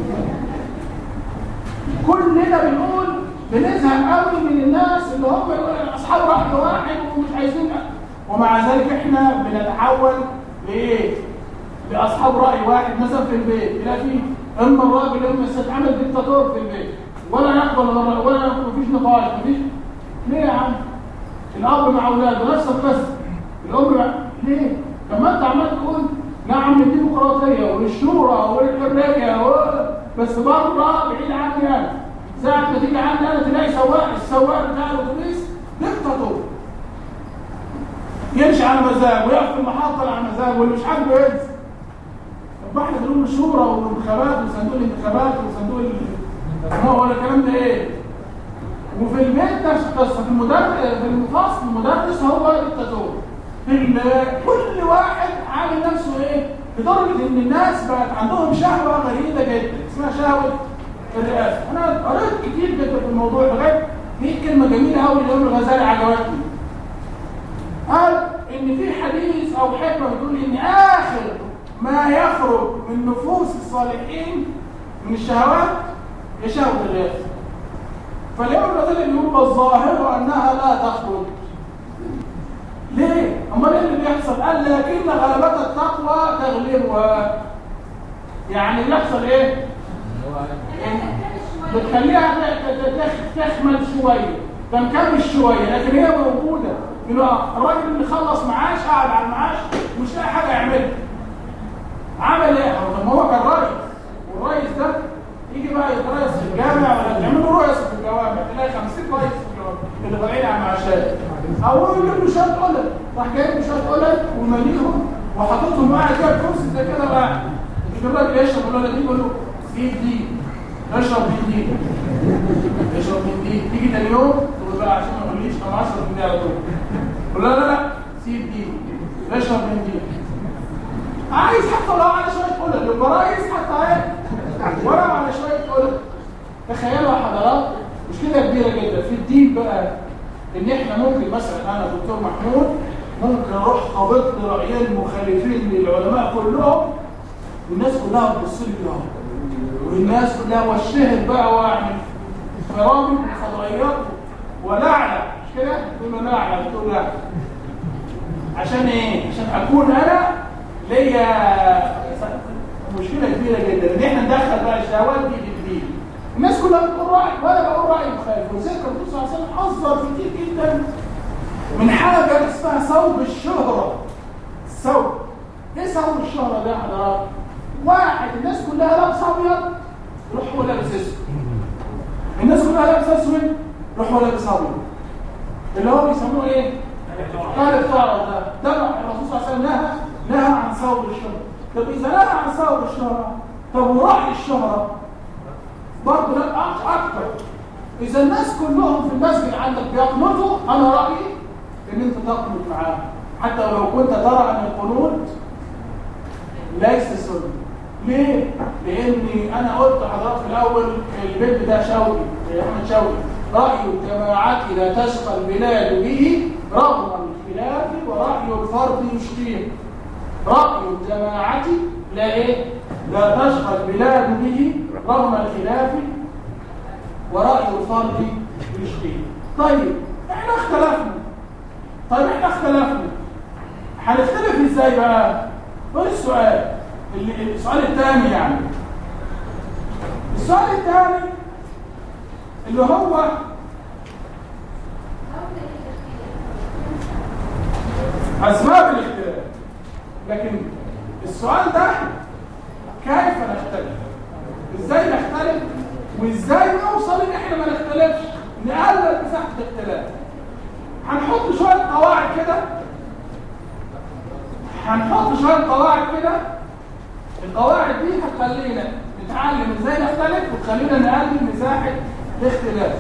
كلنا بنقول بنزهق قوي من الناس اللي هم اصحاب راي واحد ومش عايزين ومع ذلك احنا بنتحول لايه لاصحاب راي واحد مثلا في البيت تلاقي في اما الراجل اما الست عمل ديكتاتور في البيت ولا يقبل ولا ولا مفيش نقاش مفيش ليه يا عم الاب مع اولاده نفس القصه الام مع... ليه لما انت عمال تقول نعم للديمقراطيه وللشورى وللحريه و... بس بره بعيد عني انا ساعه ما تيجي عندي انا تلاقي سواق السواق بتاع الاتوبيس ديكتاتور يمشي على مزاج ويقف في المحطه على مزاج واللي مش عاجبه ينزل طب احنا بنقول الشورى والانتخابات وصندوق الانتخابات وصندوق ال... هو ولا الكلام ده ايه وفي البيت نفس القصه في المدرس في الفصل المدرس هو ديكتاتور كل واحد عامل نفسه ايه لدرجه ان الناس بقت عندهم شهوه غريبه جدا اسمها شهوه الرئاسه انا قريت كتير جدا في الموضوع لغايه في كلمه جميله قوي للامام الغزالي عجبتني قال ان في حديث او حكمه بتقول ان اخر ما يخرج من نفوس الصالحين من الشهوات هي شهوه الرئاسه فالامام الغزالي بيقول والظاهر انها لا تخرج ليه؟ امال ايه اللي بيحصل؟ قال لكن غلبة التقوى تغلبها يعني بيحصل ايه؟ بتخليها تخمل شويه تنكمش شويه لكن هي موجوده الراجل اللي خلص معاش قاعد على المعاش مش لاقي حاجه يعملها عمل ايه؟ طب ما هو كان رئيس والرئيس ده يجي بقى يتريس في الجامع ولا تعملوا رؤيس في الجوامع تلاقي 50 رئيس في الجوامع اللي طالعين على المعاشات او يجيب له شويه قلل راح جايب له شويه قلل وماليهم وحاططهم قاعد كده كرسي زي كده بقى يجي الراجل يشرب القلل دي يقول له سيب دي اشرب من دي اشرب من دي تيجي تاني يوم تقول بقى عشان ما اقوليش انا اشرب من دي على طول قول لا لا لا سيب دي اشرب من دي عايز حتى لو على شويه قلل يبقى رئيس حتى ايه ولا على شويه قلل تخيلوا يا حضرات مشكله كبيره جدا في الدين بقى ان احنا ممكن مثلا انا دكتور محمود ممكن اروح قابلت رايين مخالفين للعلماء كلهم والناس كلها بتبص لي كده والناس كلها واشتهر بقى واعمل فرامج وفضائيات ولعنه مش كده؟ تقول له لعنه بتقول لا عشان ايه؟ عشان اكون انا ليا مشكله كبيره جدا ان احنا ندخل بقى الشهوات دي في الدين الناس كلها بتقول راي وانا بقول راي مخالف ولذلك الرسول صلى الله عليه وسلم حذر كتير جدا من حاجه اسمها ثوب الشهره الثوب ايه ثوب الشهره ده يا حضرات؟ واحد الناس كلها لابسه ابيض يروح هو لابس اسود الناس كلها لابسه اسود يروح هو لابس ابيض اللي هو بيسموه ايه؟ قال الطارق ده ده الرسول صلى الله عليه وسلم نهى نهى عن ثوب الشهره طب اذا نهى عن ثوب الشهره طب ورأي الشهرة برضه لا أكتر إذا الناس كلهم في المسجد عندك بيقنطوا أنا رأيي إن أنت تقنط معاهم حتى لو كنت ترى أن القنوت ليس سنة ليه؟ لأني أنا قلت لحضرتك في الأول البيت بتاع شوقي أحمد شوقي رأي الجماعة لا تشقى البلاد به رغم الخلاف ورأي الفرد يشتيه رأي الجماعة لا إيه؟ لا تشقى البلاد به رغم الخلاف ورأي الفرد يشتيه طيب احنا اختلفنا طيب احنا اختلفنا هنختلف ازاي بقى؟ قول السؤال السؤال الثاني يعني السؤال الثاني اللي هو أسباب الاختلاف لكن السؤال ده كيف نختلف ازاي نختلف وازاي نوصل ان احنا ما نختلفش نقلل مساحه الاختلاف هنحط شويه قواعد كده هنحط شويه قواعد كده القواعد دي هتخلينا نتعلم ازاي نختلف وتخلينا نقلل مساحه الاختلاف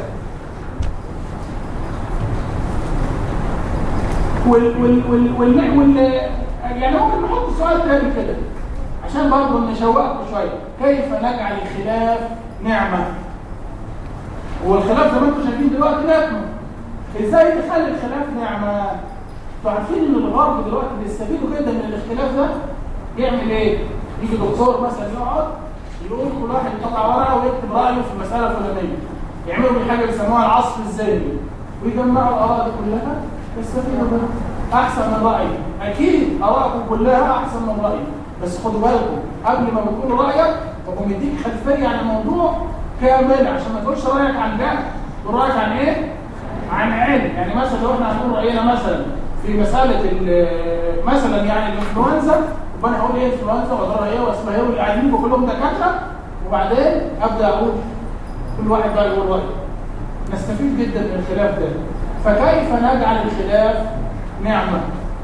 وال وال وال وال, وال يعني ممكن نحط سؤال تاني كده عشان برضه نشوقكم شويه كيف نجعل الخلاف نعمه هو الخلاف زي ما انتم شايفين دلوقتي نعمه ازاي نخلي الخلاف نعمه انتوا عارفين ان الغرب دلوقتي بيستفيدوا جدا من الاختلاف ده يعمل ايه يجي دكتور مثلا يقعد يقول كل واحد يطلع ورقه ويكتب رايه في المساله الفلانيه يعملوا بالحاجه بيسموها العصف الذهني ويجمعوا الاراء دي كلها يستفيدوا منها احسن من رايي اكيد ارائكم كلها احسن من رايي بس خدوا بالكم قبل ما بتقول رايك بقوم مديك خلفيه عن الموضوع كامله عشان ما تقولش رايك عن ده تقول رايك عن ايه عن علم يعني مثلا لو احنا هنقول راينا مثلا في مساله مثلا يعني الانفلونزا يبقى انا هقول ايه انفلونزا وضرها ايه واسمها ايه واللي قاعدين كلهم دكاتره وبعدين ابدا اقول كل واحد بقى يقول رايه نستفيد جدا من الخلاف ده فكيف نجعل الخلاف نعمه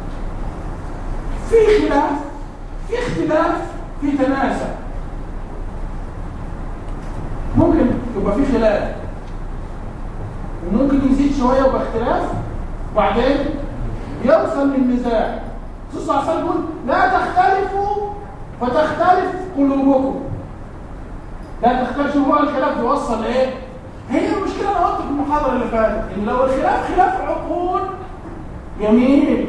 في خلاف في اختلاف في تناسق ممكن يبقى في خلاف وممكن يزيد شويه ويبقى اختلاف وبعدين يوصل للنزاع الرسول صلى الله عليه وسلم يقول لا تختلفوا فتختلف قلوبكم لا تختلفوا هو الخلاف يوصل ايه هي المشكله انا قلت في المحاضره اللي فاتت ان لو الخلاف خلاف عقول جميل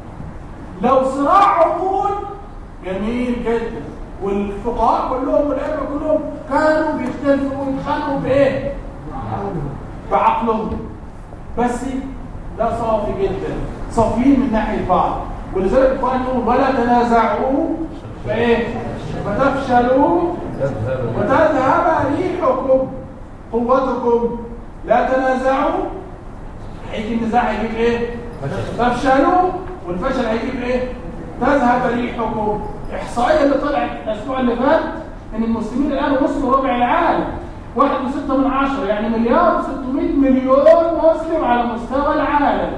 لو صراع عقول جميل جدا والفقهاء كلهم والعلماء كلهم كانوا بيختلفوا ويتخانقوا بايه بعقلهم بس ده صافي جدا صافيين من ناحيه بعض ولذلك القران يقول ولا تنازعوا فايه فتفشلوا وتذهب ريحكم قوتكم لا تنازعوا هيجي النزاع هيجيب ايه تفشلوا والفشل هيجيب ايه تذهب ريحكم احصائيه اللي طلعت الاسبوع اللي فات ان المسلمين الان وصلوا ربع العالم واحد وستة من عشرة يعني مليار وستمائة مليون مسلم على مستوى العالم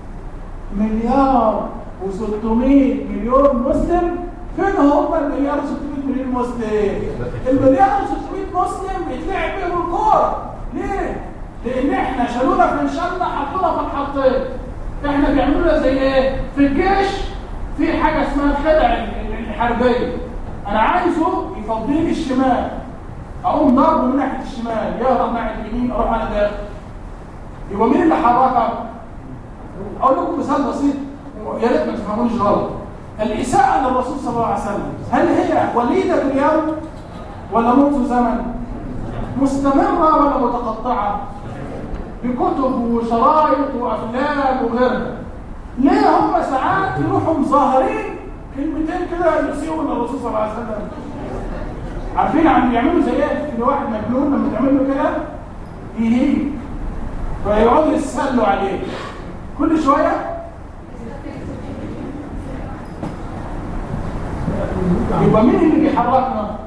مليار وستمائة مليون مسلم فين هم المليار وستمائة مليون مسلم المليار وستمائة مسلم بيتلعب بيهم الكورة ليه؟ لان احنا شالونا في انشالنا حطونا في الحطين احنا بيعملوا لنا زي ايه؟ في الجيش في حاجة اسمها الخدع الحربية انا عايزه يفضيني الشمال اقوم ضربه من ناحيه الشمال يهرب ناحيه اليمين اروح انا داخل يبقى مين اللي حركك اقول لكم مثال بسيط يا ريت ما تفهمونيش غلط الاساءه للرسول صلى الله عليه وسلم هل هي وليده اليوم ولا منذ زمن مستمره ولا متقطعه بكتب وشرايط وافلام وغيرها ليه هم ساعات يروحوا مظاهرين كلمتين كده يسيئوا للرسول صلى الله عليه وسلم عارفين عم يعملوا زي ايه في واحد مجنون لما تعمل له كده يهيج فيقعدوا يتسلوا عليه كل شويه يبقى مين اللي بيحركنا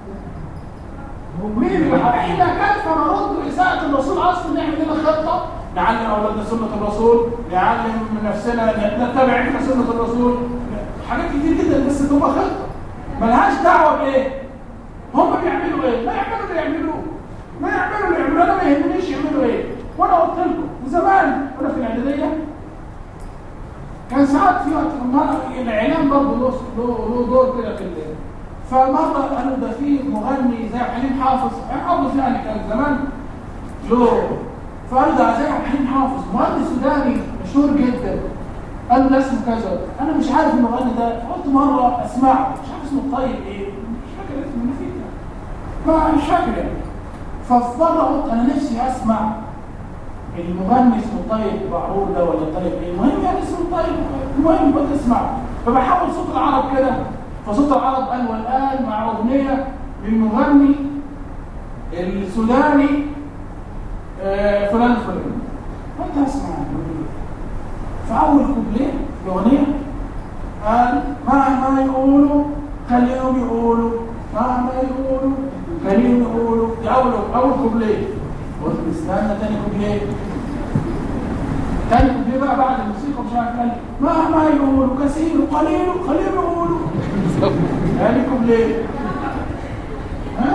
مين اللي بيحركنا احنا كيف نرد اساءه الرسول اصلا نعمل لنا خطه نعلم اولادنا سنه الرسول نعلم من نفسنا نتبع احنا سنه الرسول حاجات كتير جدا بس تبقى خطه ملهاش دعوه بايه هم بيعملوا ايه ما يعملوا اللي يعملوه ما يعملوا اللي يعملوه انا ما يهمنيش يعملوا ايه وانا قلت لكم وزمان وانا في الاعداديه كان ساعات في وقت ما- الاعلام برضه له له له دور كده في الليل فمره قالوا ده في مغني زي عبد الحليم حافظ حافظ يعني كان زمان له فقال ده زي عبد الحليم حافظ مغني سوداني مشهور جدا قال له ده اسمه كذا انا مش عارف المغني ده قلت مره اسمعه مش عارف اسمه الطيب ايه مش فاكر اسمه نسيت ما مش فاكر يعني ففي مره قلت انا نفسي اسمع المغني اسمه طيب بعرور ده ولا طيب ايه المهم يعني اسمه طيب المهم قلت اسمعه فبحاول صوت العرب كده فصوت العرب قال والان مع اغنيه للمغني السوداني آه، فلان فلان قلت اسمع فاول كوبليه في الاغنيه قال مهما يقولوا خليهم يقولوا مهما يقولوا خليهم يقولوا دي اول اول كوبليه قلت استنى تاني كوبليه تاني كوبليه بقى بعد الموسيقى مش عارف قال مهما يقولوا كثير وقليل خليهم يقولوا تاني كوبليه ها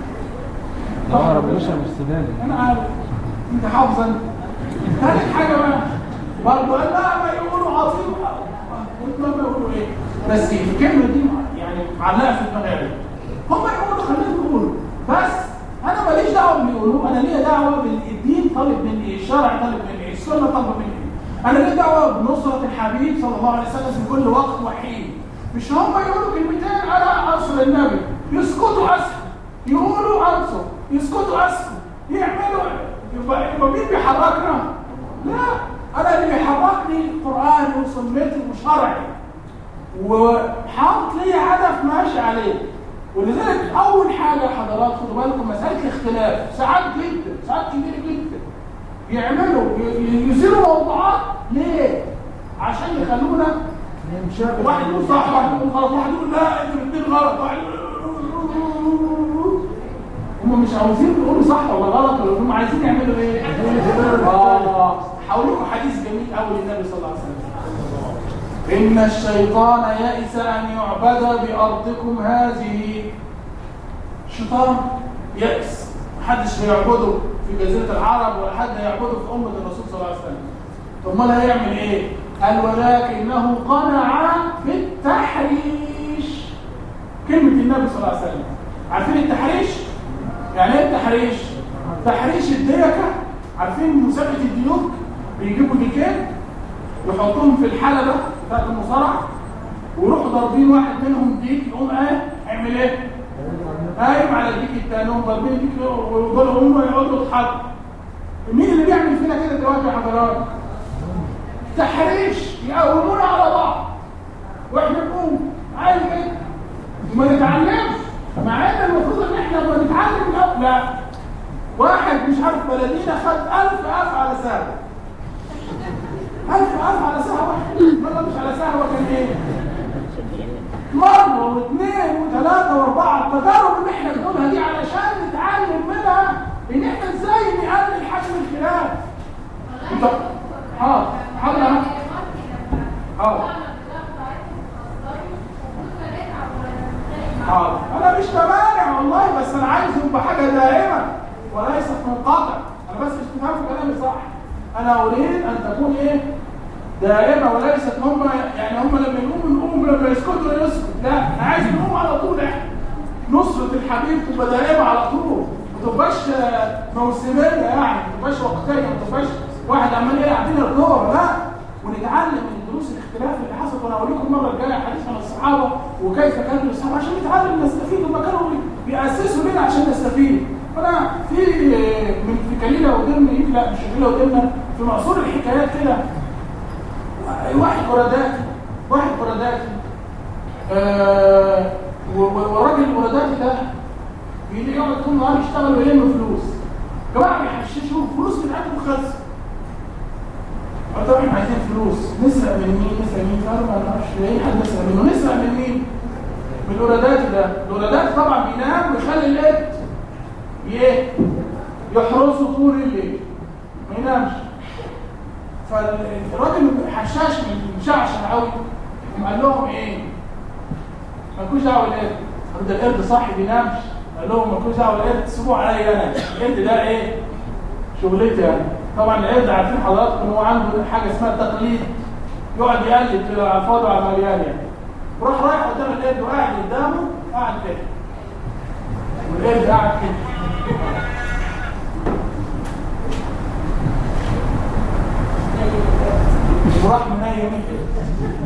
ده عرب مش السوداني انا عارف انت حافظ انت ثالث حاجه بقى برضه قال لا ما يقولوا عظيم قلت ما يقولوا ايه بس الكلمه دي يعني معلقه في دماغي قوي. هم يقولوا خليهم يقولوا بس انا ماليش دعوه باللي يقولوه انا ليا دعوه بالدين طالب مني ايه الشرع طالب مني ايه السنه طالبه مني ايه انا ليا دعوه بنصره الحبيب صلى الله عليه وسلم في كل وقت وحين مش هم يقولوا كلمتين انا انصر النبي يسكتوا اسكت يقولوا انصر يسكتوا اسكت يعملوا يبقى يبقى مين بيحركنا لا انا اللي بيحركني قراني وسنتي وشرعي وحاطط لي هدف ماشي عليه ولذلك اول حاجه يا حضرات خدوا بالكم مساله الاختلاف ساعات جدا ساعات كبيره جدا يعملوا ي- ي- يثيروا موضوعات ليه؟ عشان يخلونا واحد يقول صح واحد يقول غلط واحد يقول لا انتوا الاثنين غلط واحد يقول- هم مش عاوزين يقولوا صح ولا غلط ولا هم عايزين يعملوا ايه؟ اه هقول لكم حديث جميل قوي للنبي صلى الله عليه وسلم إن الشيطان يئس أن يعبد بأرضكم هذه الشيطان يئس محدش هيعبده في جزيرة العرب ولا حد هيعبده في أمة الرسول صلى الله عليه وسلم طب امال هيعمل إيه؟ قال ولكنه قنع بالتحريش كلمة النبي صلى الله عليه وسلم عارفين التحريش؟ يعني ايه التحريش؟ تحريش الديكة عارفين مسابقة الديوك بيجيبوا ديكين يحطوهم في الحلبة بتاعت المصارعة ويروحوا ضاربين واحد منهم ديك يقوم ايه يعمل ايه؟ قايم على الديك التاني هم ضاربين ديك ويفضلوا هم يقعدوا يضحكوا مين اللي بيعمل فينا كده دلوقتي يا حضرات؟ تحريش يقومونا على بعض واحنا نقوم عادي كده وما نتعلمش مع ان المفروض ان احنا لما نتعلم الأول- لا واحد مش عارف بلدينا خد 1000 ألف على ساعه ألف ألف على ساعة واحدة مرة مش على ساعة وكان إيه؟ مرة واثنين وثلاثة وأربعة التجارب اللي إحنا بنقولها دي علشان نتعلم منها إن إحنا إزاي نقلل حجم الخلاف. أنت حاضر حاضر حاضر حاضر أنا مش بمانع والله بس أنا عايز يبقى حاجة دائمة وليست منقطع أنا بس مش بفهم كلامي صح أنا أريد أن تكون إيه؟ دائمة وليست هم يعني هم لما يقوموا نقوم لما يسكتوا يسكت لا انا عايز نقوم على طول احنا نصرة الحبيب تبقى دائمة على طول ما تبقاش موسمية يعني ما تبقاش وقتية ما تبقاش واحد عمال يلعب بينا الدور لا ونتعلم من دروس الاختلاف اللي حصلت وانا اوريكم المره الجايه حديث عن الصحابه وكيف كانوا الصحابه عشان نتعلم نستفيد هم كانوا بيأسسوا لنا عشان نستفيد فانا في من في كليله ودمنا لا مش كليله ودمنا في معصور الحكايات كده واحد برداتي واحد برداتي آه والراجل البرداتي ده بيجي يقعد طول النهار يشتغل ويلم فلوس جماعه بيحششوا الفلوس بتاعتهم خلصت طبعا عايزين فلوس نسرق من مين نسرق مين قالوا ما نعرفش ايه حد نسرق منه نسرق من مين من الاوراداتي ده الاوراداتي طبعا بينام ويخلي الليل ايه يحرسه طول الليل ما ينامش فالراجل حشاش مشعشع قوي قال لهم ايه مالكوش دعوه بالقرد قال ده القرد صاحي بينامش قال لهم مالكوش دعوه بالقرد تسيبوه عليا انا القرد ده ايه شغلتي يعني طبعا القرد عارفين حضراتكم ان هو عنده حاجه اسمها التقليد يقعد يقلد كده على الفاضي وعلى المليان يعني وراح رايح قدام القرد وقاعد قدامه قاعد كده والقرد قاعد كده وراح منيم كده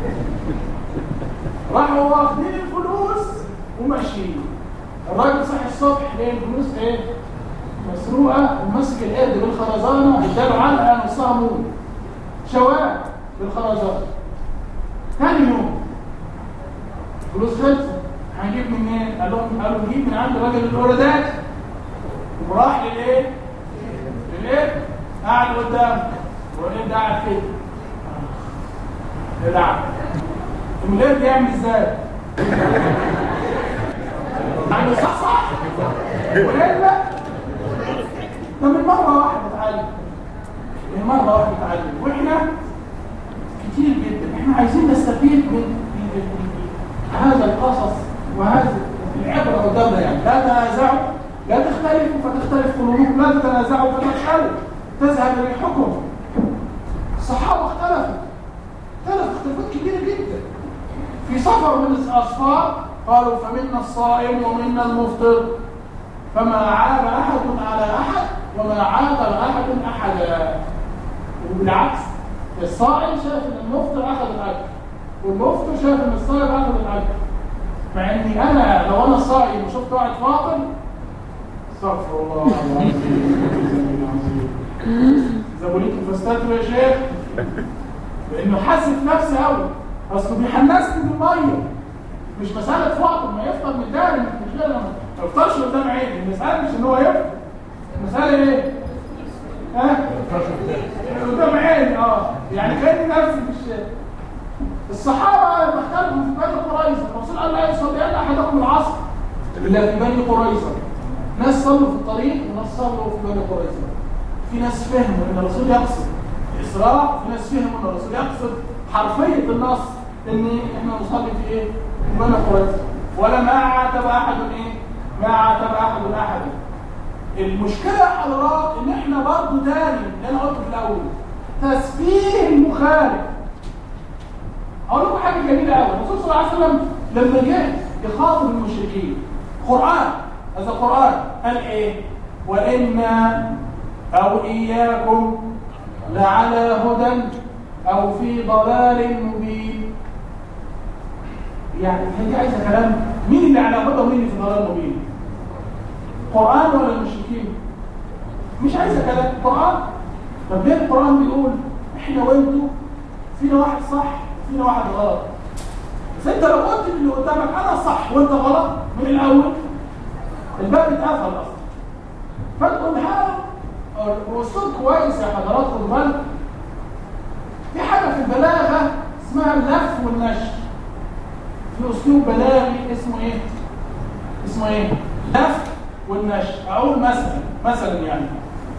راحوا واخدين الفلوس وماشيين الراجل صحي الصبح لقى الفلوس ايه مسروقه ومسك القرد بالخرزانه اداله علقه نصها مول شواه بالخرزانه ثاني يوم فلوس خلصت هنجيب منين؟ قال لهم قالوا نجيب من عند راجل الاوردات وراح للايه؟ للايه؟ قاعد قدامه والراجل ده قاعد كده العب المدير بيعمل ازاي؟ يعني صح صح ولا لا؟ ده من مره واحده اتعلم من مره واحده اتعلم واحنا كتير جدا احنا عايزين نستفيد من هذا القصص وهذا العبره قدامنا يعني لا تنازعوا لا تختلفوا فتختلف قلوبكم لا تتنازعوا فتختلف تذهب ريحكم الصحابه اختلفوا ثلاث اختلافات كبيره جدا في سفر من الاسفار قالوا فمنا الصائم ومنا المفطر فما عاب احد على احد وما عاتب احد احدا وبالعكس الصائم شاف ان المفطر اخذ الاجر والمفطر شاف ان الصائم اخذ الاجر مع اني انا لو انا صائم وشفت واحد فاطر استغفر الله العظيم زبوليكم فاستاتوا يا شيخ لانه حاسس نفسه قوي اصله بيحنسني بالميه مش مساله فقر ما يفطر من ده مش كده ما يفطرش قدام عيني المساله مش ان هو يفطر المساله ايه؟ ها؟ قدام عيني اه يعني كاني نفسي مش الصحابه لما اختلفوا في بني قريظه الرسول قال لا يصلي الا احدكم العصر الا في بني قريظه ناس صلوا في الطريق وناس صلوا في بني قريظه في ناس فهموا ان الرسول يقصد الإسراء في ناس فهموا ان الرسول يقصد حرفية النص ان احنا نصلي في ايه؟ في بني قريظة ولا ما عاتب احد ايه؟ ما عاتب احد احد المشكلة يا حضرات ان احنا برضه تاني اللي انا قلته في الاول تسبيح المخالف اقول لكم حاجة جميلة قوي الرسول صلى الله عليه وسلم لما جه يخاطب المشركين قرآن هذا القرآن قال ايه؟ وإنا أو إياكم لعلى هدى أو في ضلال مبين يعني هي دي عايزة كلام مين اللي على هدى ومين اللي في ضلال مبين قرآن ولا المشركين مش عايزة كلام قرآن طب ليه القرآن بيقول احنا وانتوا فينا واحد صح فينا واحد غلط بس انت لو قلت اللي قدامك انا صح وانت غلط من الاول الباب اتقفل اصلا فتقول هذا واسلوب كويس يا حضرات خدوا بالكم في حاجه في البلاغه اسمها اللف والنشر في اسلوب بلاغي اسمه ايه اسمه ايه لف والنشر اقول مثلا مثلا يعني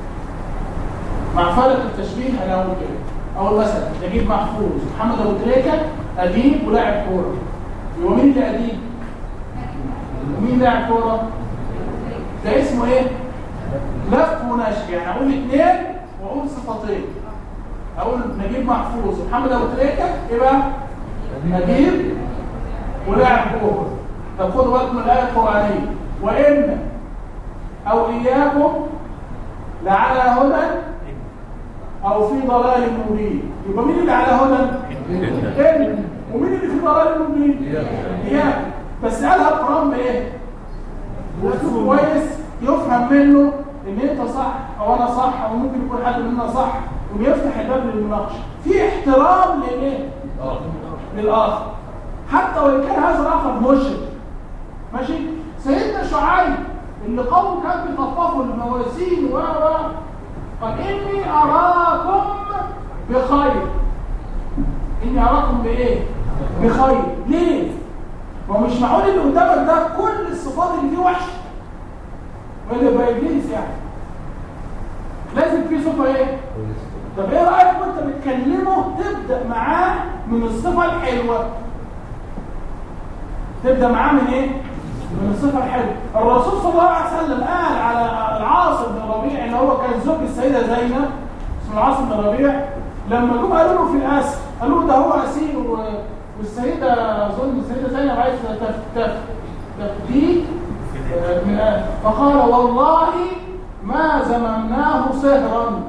مع فارق التشبيه انا اقول كده اقول مثلا نجيب محفوظ محمد ابو تريكه اديب ولاعب كوره يبقى مين اللي اديب ومين لاعب كوره ده اسمه ايه لف ونشر يعني اقول اثنين واقول صفتين اقول نجيب محفوظ ومحمد ابو تريكه يبقى نجيب ولاعب كوره طب خدوا بالكم من الايه القرانيه وان او اياكم لعلى هدى او في ضلال مبين يبقى مين اللي على هدى ان ومين اللي في ضلال مبين اياكم بس قالها القران بايه واسلوب كويس يفهم منه ان انت صح او انا صح او ممكن يكون حد منا صح وبيفتح الباب للمناقشه في احترام للايه للاخر حتى وان كان هذا الاخر مشرك ماشي سيدنا شعيب اللي قوم كان بيطففوا الموازين و قال اني اراكم بخير اني اراكم بايه بخير ليه ما مش معقول اللي قدامك ده كل الصفات اللي فيه وحشه ولا يبقى ابليس يعني لازم في صفه ايه طب ايه رايك وانت بتكلمه تبدا معاه من الصفه الحلوه تبدا معاه من ايه من الصفة الحلوة الرسول صلى الله عليه وسلم قال على العاص بن الربيع اللي هو كان زوج السيدة زينب اسمه العاص بن الربيع لما جم قالوا له في الأسر قالوا له ده هو أسير و- والسيدة أظن السيدة زينب عايزة تف- تف- تفديه آه، من آه. فقال والله ما زممناه صهرا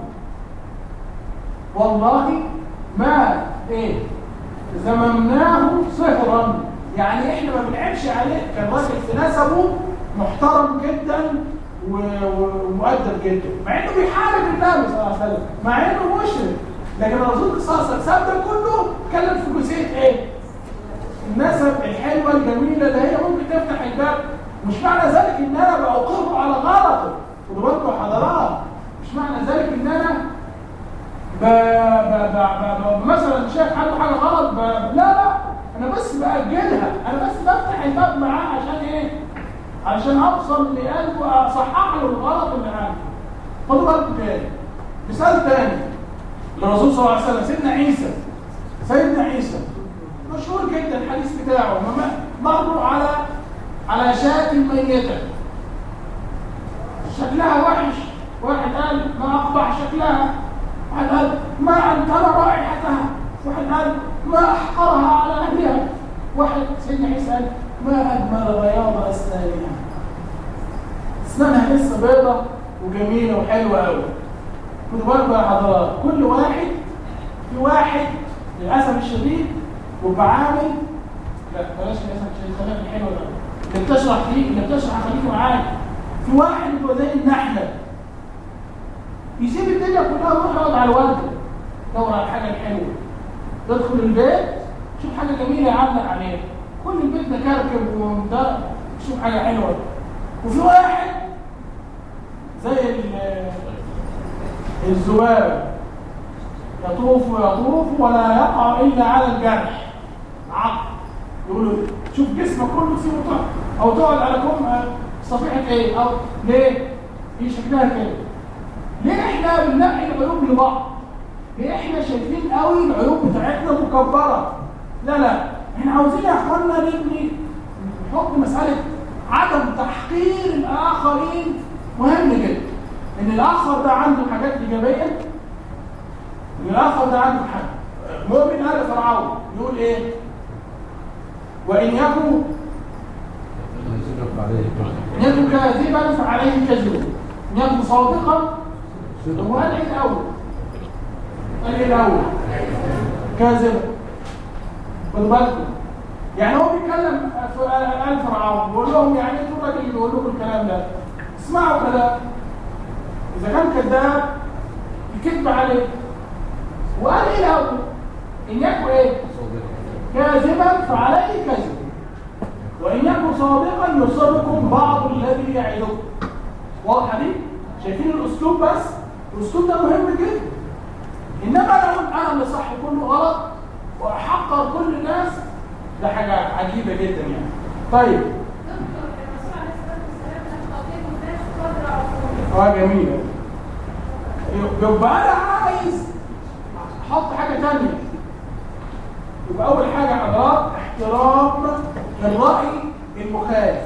والله ما ايه زممناه صهرا يعني احنا ما بنعيبش عليه كان راجل في نسبه محترم جدا و- و- ومؤدب جدا مع انه بيحارب النبي صلى الله عليه وسلم مع انه مشرك لكن الرسول صلى الله عليه وسلم ده كله اتكلم في جزئيه ايه النسب الحلوه الجميله اللي هي ممكن تفتح الباب مش معنى ذلك ان انا باقر على غلطه خدوا بالكم يا حضرات مش معنى ذلك ان انا ب... ب... ب... ب... ب... مثلا شايف عنده حاجه غلط ب... لا لا انا بس باجلها انا بس بفتح الباب معاه عشان ايه عشان اوصل لقلبه واصحح له الغلط اللي عنده خدوا بالكم تاني مثال تاني للرسول صلى الله عليه وسلم سيدنا عيسى سيدنا عيسى مشهور جدا الحديث بتاعه مم- مروا على على شاة ميتة شكلها وحش واحد قال ما أقبح شكلها واحد قال ما أنتن رائحتها واحد قال ما أحقرها على أهلها واحد سيدنا عيسى قال ما أجمل بياض أسنانها أسنانها لسه بيضة وجميلة وحلوة أوي خدوا بالكم يا حضرات كل واحد في واحد للأسف الشديد وبعامل لا بلاش للأسف الشديد خلينا في الحلوة ده اللي بتشرح فيه اللي بتشرح خليكم معايا في واحد هو زي النحلة يسيب الدنيا كلها ويروح يقعد على الورد يدور على الحاجة الحلوة يدخل البيت شوف حاجة جميلة يعلق عليها كل البيت ده كركب ومدرب شوف حاجة حلوة وفي واحد زي ال- الذباب يطوف ويطوف ولا يقع إلا على الجرح عقل يقولوا شوف جسمك كله سيبه طاق او تقعد على كم صفيحه ايه او ليه هي شكلها كده ليه احنا بننقي العيوب لبعض ليه احنا شايفين قوي العيوب بتاعتنا مكبره لا لا احنا عاوزين يا اخوانا نبني نحط مساله عدم تحقير الاخرين مهم جدا ان الاخر ده عنده حاجات ايجابيه ان الاخر ده عنده حاجه مؤمن ال فرعون يقول ايه وإن يكن إن يكن كاذبا فعليه كذبه إن يكن صادقا هو قال إيه الأول قال إيه الأول كاذبا خدوا بالكم يعني هو بيتكلم في آل فرعون بيقول لهم يعني انتوا الراجل اللي بيقول لكم الكلام ده اسمعوا كلام إذا كان كذاب يكذب عليه وقال إيه الأول إن يكن إيه كاذبا فعليه كذب وإن يكن صادقا يصابكم بعض الذي يعدكم واضحة دي؟ شايفين الأسلوب بس؟ الأسلوب ده مهم جدا إنما لو أنا اللي صح كله غلط وأحقر كل الناس ده حاجة عجيبة جدا يعني طيب اه جميلة يبقى أنا عايز أحط حاجة تانية يبقى أول حاجة حضرات احترام الرأي المخالف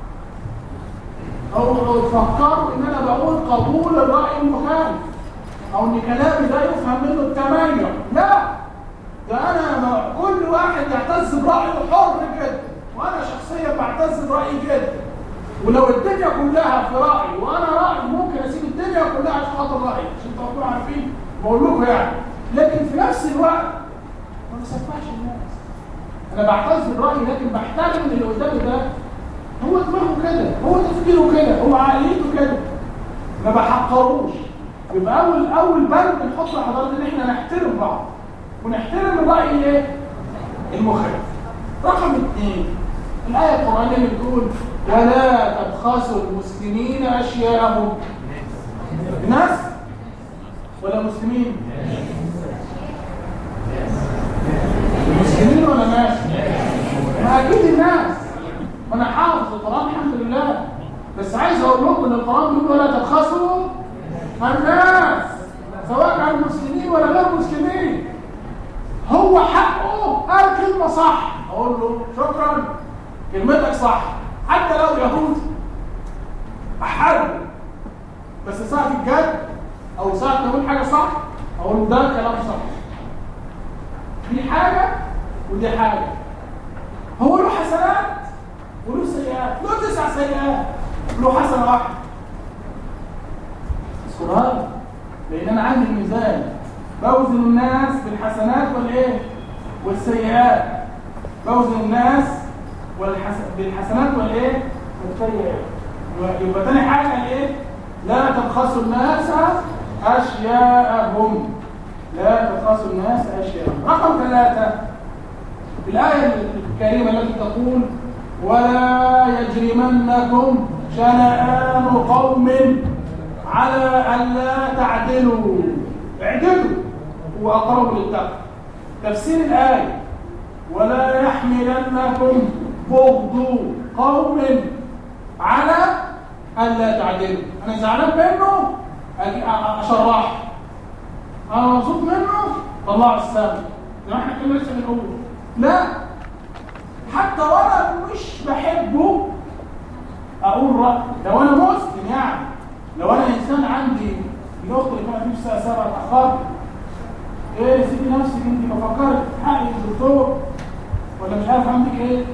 أو لو تفكروا إن أنا بقول قبول الرأي المخالف أو إن كلامي ده يفهم منه التميع لا ده أنا ما كل واحد يعتز برأيه حر جدا وأنا شخصيا بعتز برأيي جدا ولو الدنيا كلها في رأيي وأنا رأيي ممكن أسيب الدنيا كلها عشان خاطر رأيي عشان تبقوا عارفين بقول لكم يعني لكن في نفس الوقت ما بسفحش الناس انا بعتز بالراي لكن بحترم ان اللي قدامي ده هو دماغه كده هو تفكيره كده هو عقليته كده ما بحقروش يبقى اول اول بند بنحط لحضرتك ان احنا نحترم بعض ونحترم الراي الايه المخالف رقم اثنين الايه القرانيه اللي بتقول ولا تبخسوا المسلمين اشياءهم ناس ولا مسلمين المسلمين ولا ناس ما اكيد الناس وانا حافظ القران الحمد لله بس عايز اقول لكم ان القران بيقول ولا تبخسوا الناس سواء كانوا مسلمين ولا غير مسلمين هو حقه قال كلمه صح اقول له شكرا كلمتك صح حتى لو يهود احارب بس ساعه الجد او ساعه ما اقول حاجه صح اقول ده كلام صح دي حاجه ودي حاجه هو له حسنات وله سيئات له تسع سيئات له حسنه واحده سؤال لان انا عندي الميزان بوزن الناس بالحسنات والايه والسيئات بوزن الناس والحس... بالحسنات والايه والسيئات يبقى تاني حاجه الايه لا تبخسوا الناس اشياءهم لا تبخسوا الناس اشياءهم رقم ثلاثة الآية الكريمة التي تقول ولا يجرمنكم شنآن قوم على ألا تعدلوا اعدلوا هو أقرب للتقوى تفسير الآية ولا يحملنكم بغض قوم على ألا تعدلوا أنا زعلان منه أجي أشرح أنا مبسوط منه طلعوا السبب زي ما احنا كنا لسه بنقول لا حتى وانا مش بحبه اقول رأي لو انا مسلم يعني لو انا انسان عندي الاخت اللي كانت في الساعه 7 اتاخرت ايه سيبي نفسك انت بفكرك حقي الدكتور ولا مش عارف عندك ايه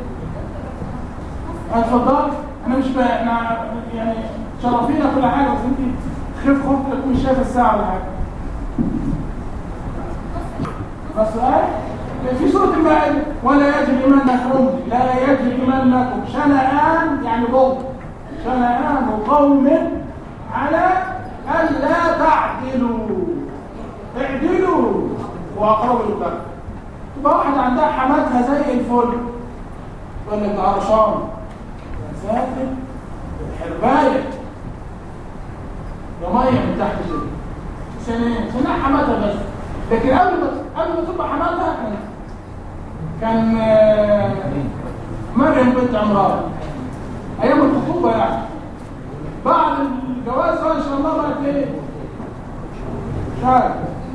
اتفضل انا مش ب... انا يعني شرفينا كل حاجه بس انت خف خوف تكون شايف الساعه ولا حاجه فالسؤال في سورة المائدة ولا يجرمنكم لا يجرمنكم شنآن يعني بغض شنآن قوم على ألا تعدلوا اعدلوا وأقربوا للبر تبقى واحدة عندها حماتها زي الفل تقول لك عرشان يا ساتر حرباية يا مية من تحت كده سنة سنة حماتها بس لكن قبل ما قبل ما تبقى حماتها كان كان مريم بنت عمران ايام الخطوبه يعني بعد الجواز ان شاء الله بقت ايه مش عارف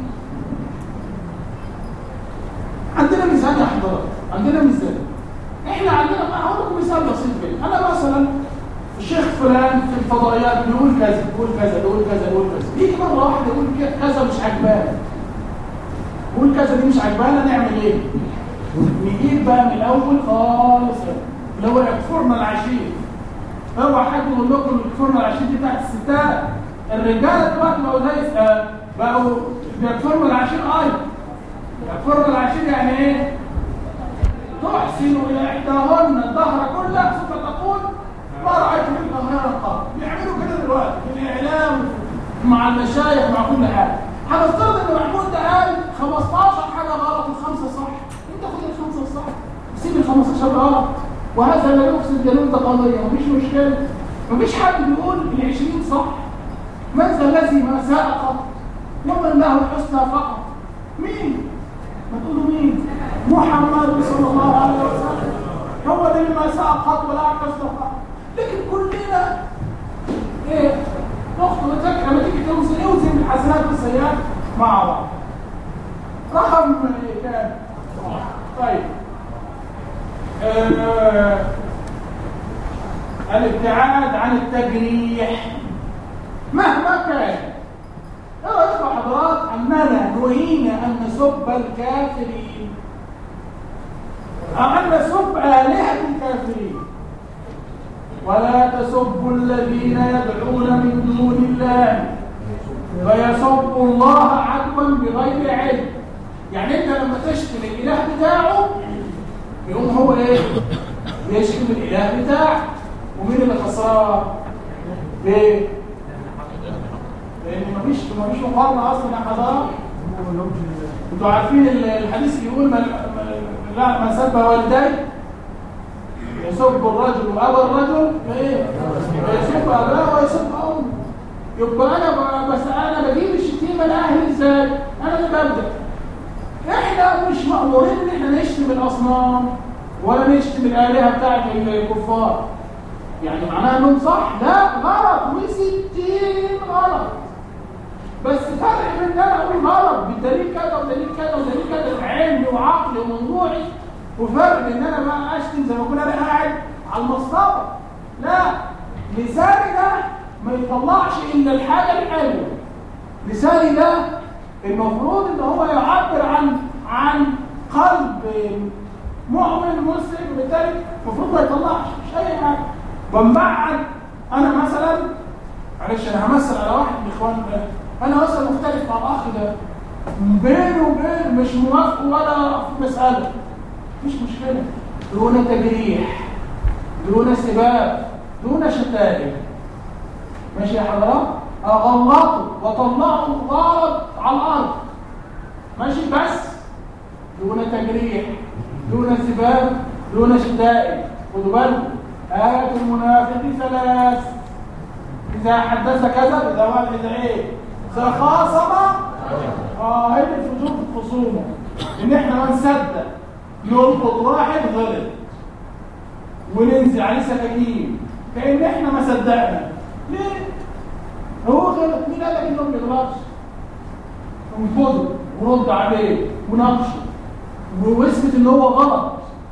عندنا ميزان يا حضرات عندنا ميزان احنا عندنا هقول لكم مثال بسيط كده انا مثلا الشيخ فلان في الفضائيات بيقول كذا بيقول كذا بيقول كذا بيقول كذا يجي مره واحده يقول كذا مش عجباني يقول كذا دي مش عجبانا نعمل ايه نجيب بقى من الاول خالص اللي هو يكفرنا العشير اوعى حد يقول لكم يكفرنا العشير دي بتاعت الستات الرجاله دلوقتي بقوا زي آه بقوا بيكفرنا العشير ايضا يكفرنا العشير يعني ايه تحسن الى احداهن الظهر كله ثم تقول ما رايت من القاهره قط بيعملوا كده دلوقتي في الاعلام مع المشايخ مع كل حاجه هنفترض ان محمود ده قال 15 حاجه غلط وخمسه صح انت خد الخمسه الصح سيب ال 15 غلط وهذا لا يفسد جنون قضيه مفيش مشكله مفيش حد بيقول ال 20 صح من ذا الذي ما ساء قط ومن له الحسنى فقط مين ما تقولوا مين محمد صلى الله عليه وسلم هو ده اللي ما ساء قط ولا حسنى فقط لكن كلنا ايه نخطو نتذكر لما تيجي توزن اوزن الحسنات والسيئات مع بعض رقم كام طيب آه الابتعاد عن التجريح مهما كان ايه رايكم حضرات اننا نهينا ان نسب الكافرين او ان نسب الهه الكافرين ولا تسبوا الذين يدعون من دون الله فيسبوا الله عدوا بغير علم يعني انت لما تشتم الاله بتاعه يقوم هو ايه يشتم الاله بتاعه ومين اللي خسران ليه لان مفيش مفيش مقارنه اصلا يا حضرات انتوا عارفين الحديث بيقول من لا من سب والديه يسب الرجل ابا الرجل فايه يسب اباه ويسب امه يبقى انا بس انا بجيب الشتيمه لاهلي ازاي انا اللي ببدا احنا مش مامورين ان احنا نشتم الاصنام ولا نشتم الالهه بتاعت الكفار يعني معناها انهم صح لا غلط وستين غلط بس فرق بين ان انا اقول غلط بالدليل كذا ودليل كذا ودليل كذا علمي وعقلي وموضوعي وفرق ان انا بقى اشتم زي ما اكون انا قاعد على المصطبه لا لساني ده ما يطلعش الا الحاجه الحلوه لساني ده المفروض ان هو يعبر عن عن قلب مؤمن مسلم بالتالي المفروض ما يطلعش مش اي حاجه بمعن انا مثلا معلش انا همثل على واحد من اخواننا انا مثلا مختلف مع الاخ ده بينه وبين مش موافق ولا في مساله مش مشكله دون تجريح دون سباب دون شتائم ماشي يا حضرات اغلطه وطلعه غلط على الارض ماشي بس دون تجريح دون سباب دون شتائم خدوا بالكم آية المنافق ثلاث إذا حدث كذا إذا واحد إذا إيه إذا خاصم آه هي الفجور في الخصومة إن إحنا ما نصدق نلقط واحد غلط وننزل عليه سكاكين كأن إحنا ما صدقنا ليه؟ هو غلط مين قال لك إنه ما بيغلطش؟ انفضه ورد عليه وناقشه واثبت إن هو غلط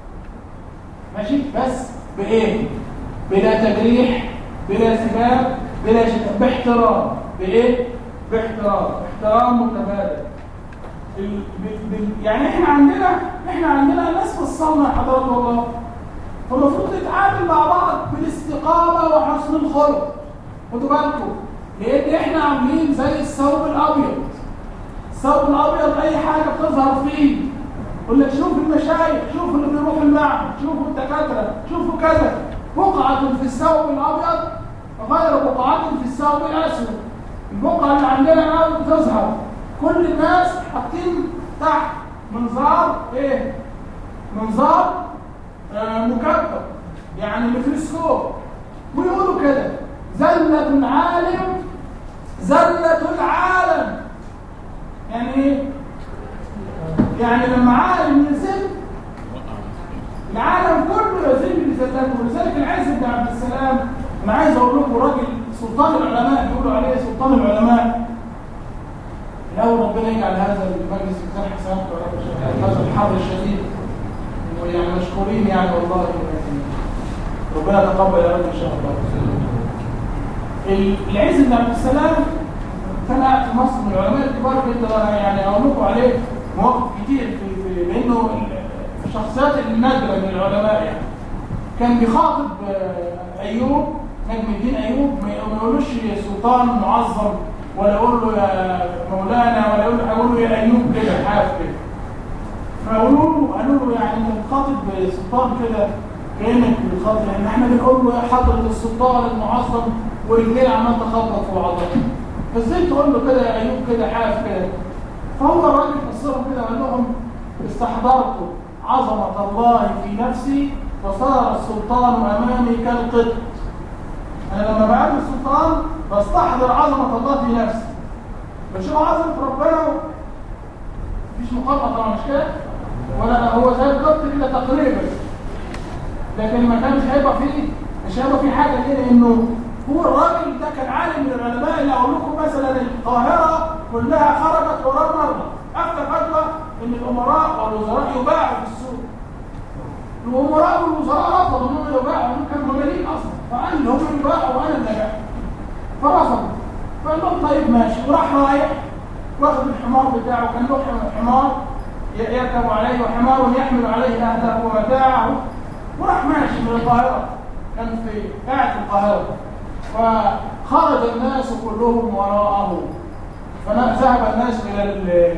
ماشي بس بإيه؟ بلا تجريح بلا سباب بلا شتم باحترام بايه باحترام احترام متبادل ال... ب... ب... يعني احنا عندنا احنا عندنا ناس فصلنا يا حضرات والله فالمفروض نتعامل مع بعض بالاستقامه وحسن الخلق خدوا بالكم لان احنا عاملين زي الثوب الابيض الثوب الابيض اي حاجه بتظهر فيه يقول لك شوف المشايخ شوفوا اللي بيروحوا المعهد شوفوا الدكاتره شوفوا كذا بقعه في الثوب الابيض غير بقعة في الثوب الأسود البقعة اللي عندنا الآن بتظهر كل الناس حاطين تحت منظار ايه منظار آه مكبر يعني ميكروسكوب ويقولوا كده زلة العالم زلة العالم يعني ايه يعني لما عالم يزل العالم كله يزل بزلته ولذلك العز بن عبد السلام انا عايز اقول لكم راجل سلطان العلماء بيقولوا عليه سلطان العلماء الاول ربنا يجعل هذا المجلس بتاع حسابه هذا الحر الشديد ويعني مشكورين يعني والله ربنا يتقبل يا رب ان شاء الله العز بن عبد السلام كان قاعد في مصر من العلماء الكبار جدا يعني اقول لكم عليه مواقف كتير في, في لانه الشخصيات النادره من العلماء يعني كان بيخاطب ايوب نجم الدين ايوب ما يقولوش سلطان معظم ولا يقول له يا مولانا ولا يقول له يقول له يا ايوب كده حاف كده فقالوا له قالوا له يعني انت بتخاطب سلطان كده كانك بتخاطب يعني احنا بنقول له يا حضره السلطان المعظم ورجليه عمال تخبط في بعضها فازاي تقول له كده يا ايوب كده حاف كده فهو الراجل فسرهم كده قال لهم استحضرت عظمه الله في نفسي فصار السلطان امامي كالقط انا لما بقابل السلطان بستحضر عظمه الله في نفسي بشوف عظمه ربنا مفيش مقارنه طبعا مش كده ولا هو زي القط كده تقريبا لكن ما كانش هيبقى فيه مش هيبقى فيه حاجه كده انه هو الراجل ده كان عالم من العلماء اللي اقول لكم مثلا القاهره كلها خرجت وراه مره اكثر فتوى ان الامراء والوزراء يباعوا في السوق الامراء والوزراء رفضوا انهم يباعوا هم كانوا مماليك اصلا فقال لهم يباعوا وانا اللي ابيع فرفضوا فقال لهم طيب ماشي وراح رايح واخد الحمار بتاعه كان له حمار يركب عليه وحمار يحمل عليه اهله ومتاعه وراح ماشي من القاهره كان في قاعد في القاهره فخرج الناس كلهم وراءه فذهب الناس الى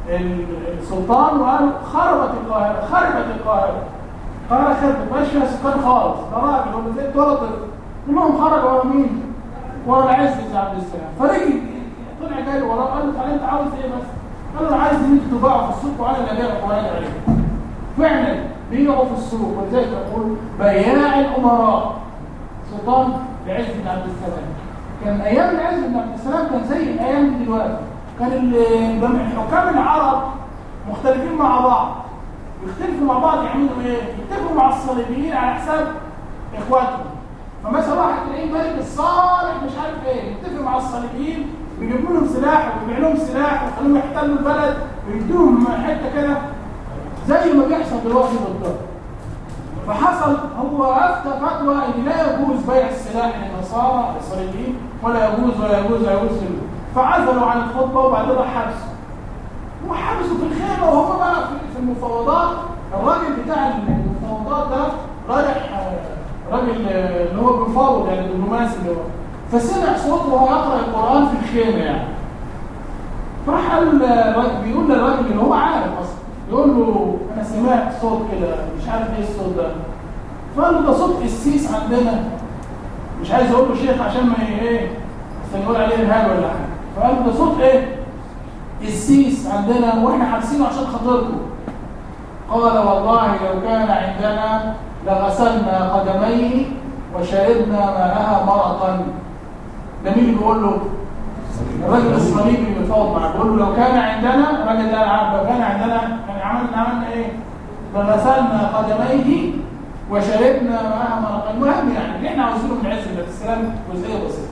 السلطان وقالوا خربت القاهره خربت القاهره قال خربت ماشي فيها سكان خالص ده راجل هو زي اتولد المهم خرج ورا مين؟ ورا العز بن عبد السلام فرجع طلع جاي وراه قال له تعالى انت عاوز ايه بس؟ قال له انا عايز ان انتوا تباعوا في السوق وانا اللي ابيعك وانا عليكم فعلا بيعوا في السوق ولذلك يقول بياع الامراء سلطان العز بن عبد السلام كان ايام العز بن عبد السلام كان زي الايام دي دلوقتي كان حكام العرب مختلفين مع بعض يختلفوا مع بعض يعملوا ايه؟ يتفقوا مع الصليبيين على حساب اخواتهم فمثلا واحد تلاقيه ملك الصالح مش عارف ايه يتفق مع الصليبيين ويجيبوا لهم سلاح ويبيع لهم سلاح ويخليهم يحتلوا البلد ويدوهم حته كده زي ما بيحصل دلوقتي بالظبط فحصل هو افتى فتوى ان لا يجوز بيع السلاح للنصارى الاسرائيليين ولا يجوز ولا يجوز ولا يجوز فعزلوا عن الخطبه وبعدين راح حبسه وحبسوا في الخيمه وهم بقى في- في المفاوضات الراجل بتاع المفاوضات ده رايح آه، راجل آه، اللي هو بيفاوض يعني الدبلوماسي اللي هو فسمع صوته وهو يقرا القران في الخيمه يعني فراح قال الراجل- بيقول للراجل اللي هو عارف اصلا يقول له انا سمعت صوت كده مش عارف ايه الصوت ده فقال له ده صوت قسيس عندنا مش عايز اقول له شيخ عشان ما ي- ايه عشان يقول عليه ارهاب ولا حاجه فقال له ده صوت ايه قسيس عندنا واحنا حابسينه عشان خاطركم قال والله لو كان عندنا لغسلنا قدميه وشربنا ماءها مرقا ده مين اللي بيقول له الراجل الصليبي اللي بيفاوض معاه بيقول له لو كان عندنا الراجل ده عارف لو كان عندنا يعني عملنا عملنا ايه؟ فغسلنا قدميه وشربنا معاها مرقا المهم يعني اللي احنا عاوزينه من عز الله السلام جزئيه بسيطه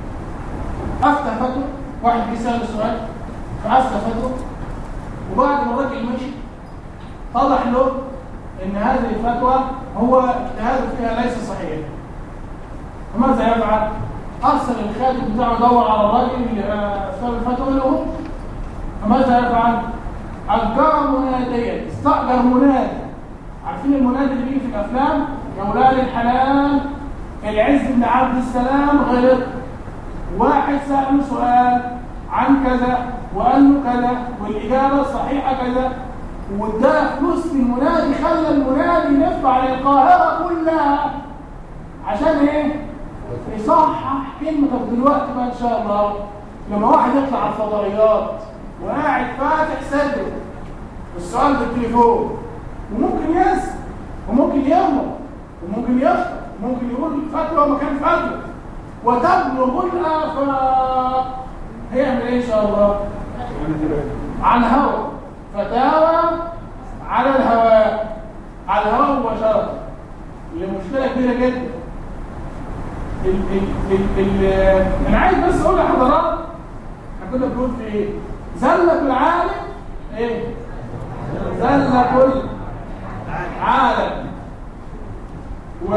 افتح فتوى واحد بيسال سؤال فافتح فتوى وبعد ما الراجل مشي طلع له ان هذه الفتوى هو اجتهاده فيها ليس صحيح فماذا يفعل؟ ارسل الخادم بتاعه يدور على الراجل اللي سال الفتوى له فماذا يفعل؟ اجر مناديا استاجر منادي عارفين المنادي اللي بيجي في الافلام يا ولاد الحلال العز بن عبد السلام غلط واحد سأله سؤال عن كذا وقال له كذا والإجابة الصحيحة كذا واداه فلوس للمنادي خلى المنادي يلف على القاهرة كلها عشان ايه؟ يصحح كلمتك دلوقتي بقى ان شاء الله لما واحد يطلع على الفضائيات وقاعد فاتح صدره السؤال بالتليفون وممكن ينسى وممكن يغلط وممكن يخطئ وممكن يقول فتوى مكان فتوى وتبلغ الآفاق هيعمل ايه ان شاء الله على الهواء فتاوى على الهواء على الهواء مباشرة اللي مشكلة كبيرة جدا ال ال ال ال انا عايز بس اقول لحضراتكم احنا كنا بنقول في ايه زلة العالم ايه زلة كل عالم و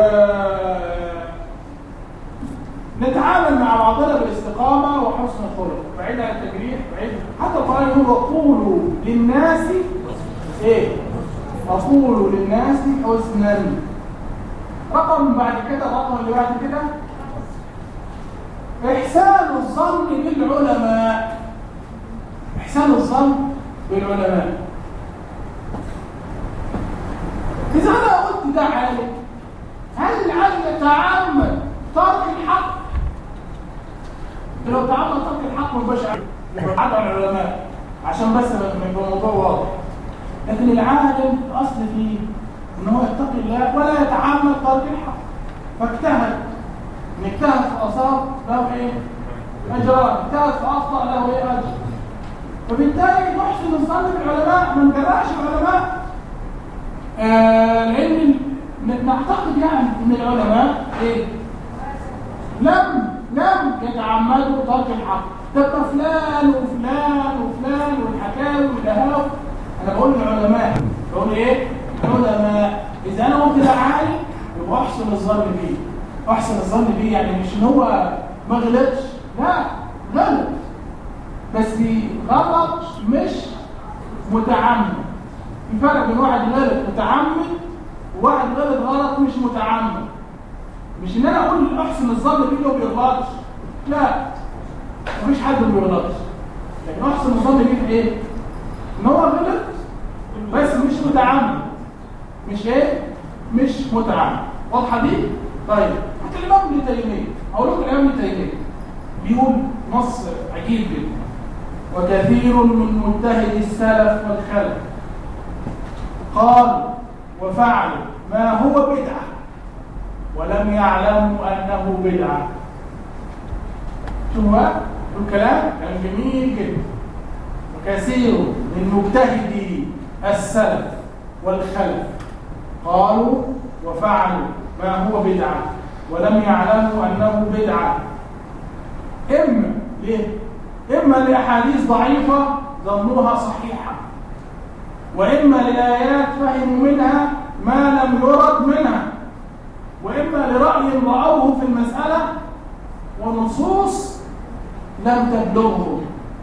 نتعامل مع بعضنا بالاستقامة وحسن الخلق بعيد عن التجريح بعيد حتى القرآن يقول وقولوا للناس ايه وقولوا للناس حسنا رقم بعد كده الرقم اللي بعد كده إحسان الظن بالعلماء إحسان الظن بالعلماء إذا أنا قلت ده عالم هل العالم يتعمد ترك الحق لو تعمد ترك الحق ما يبقاش عالم يبقى حد على العلماء عشان بس ما يبقى الموضوع واضح لكن العالم الأصل فيه إن هو يتقي الله ولا يتعمد ترك الحق فاجتهد إن اجتهد في أصاب له إيه؟ أجران اجتهد في أخطأ له إيه؟ أجر فبالتالي نحسن الظن بالعلماء ما نجرحش العلماء آه لأن ن- نعتقد يعني إن العلماء إيه؟ لم لم يتعمدوا ترك الحق تبقى فلان وفلان وفلان والحكاوي والقهاوي انا بقول العلماء بقول ايه علماء اذا انا قلت ده عالم يبقى احسن الظن بيه احسن الظن بيه يعني مش ان هو ما غلطش لا غلط بس غلط مش متعمد في فرق بين واحد غلط متعمد وواحد غلط غلط مش متعمد مش ان انا اقول احسن الظن بيه ما بيغلطش لا مفيش حد ما بيغلطش لكن احسن الظن بيه في ايه ان هو غلط بس مش متعمد مش ايه مش متعمد واضحه دي طيب حتى الامام ابن تيميه اقول لكم الامام ابن تيميه بيقول نص عجيب جدا وكثير من مجتهد السلف والخلف قالوا وفعلوا ما هو بدعه ولم يعلموا انه بدعه شو هو الكلام كلام جميل جدا وكثير من مجتهدي السلف والخلف قالوا وفعلوا ما هو بدعه ولم يعلموا انه بدعه اما ليه اما لاحاديث ضعيفه ظنوها صحيحه واما لايات فهموا منها ما لم يرد منها وإما لرأي رأوه في المسألة ونصوص لم تبلغه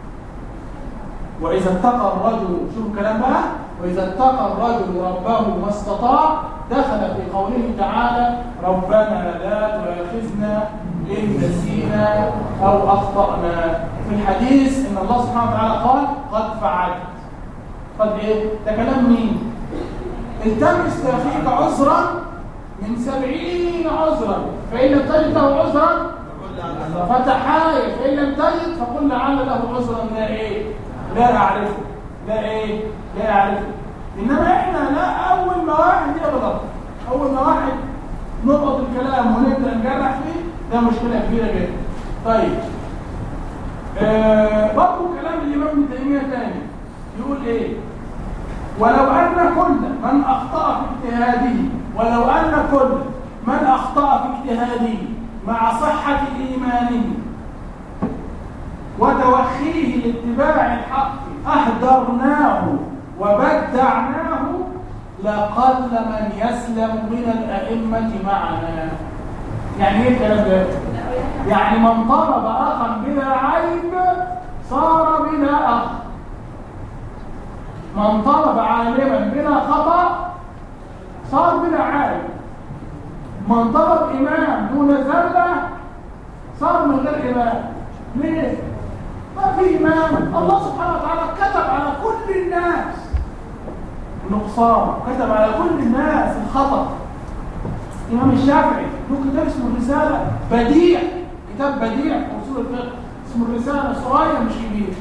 وإذا اتقى الرجل شوف الكلام بقى وإذا اتقى الرجل ربه ما استطاع دخل في قوله تعالى ربنا لا تؤاخذنا إن نسينا أو أخطأنا في الحديث إن الله سبحانه وتعالى قال قد فعلت قد إيه؟ ده كلام مين؟ التمس لأخيك عذرا من سبعين عذرا فإن لم تجد له عذرا فتحايل فإن لم تجد فقل لعل له عذرا لا إيه؟ لا أعرفه لا إيه؟ لا أعرفه إنما إحنا لا أول ما واحد يغلط أول ما واحد نقط الكلام ونبدأ نجرح فيه ده مشكلة كبيرة جدا طيب آه برضه كلام الإمام ابن تيمية تاني يقول إيه؟ ولو أن كل من أخطأ في اجتهاده ولو أن كل من أخطأ في اجتهاده مع صحة إيمانه وتوخيه لاتباع الحق أهدرناه وبدعناه لقل من يسلم من الأئمة معنا يعني ايه الكلام ده؟ يعني من طلب أخا بلا عيب صار بلا أخ من طلب عالما بلا خطأ صار بلا عالم من طلب إمام دون زلة صار من غير إمام ليه؟ ما في إمام الله سبحانه وتعالى كتب على كل الناس نقصان كتب على كل الناس الخطأ الإمام الشافعي له كتاب اسمه الرسالة بديع كتاب بديع في أصول الفقه اسمه الرسالة صغير مش كبير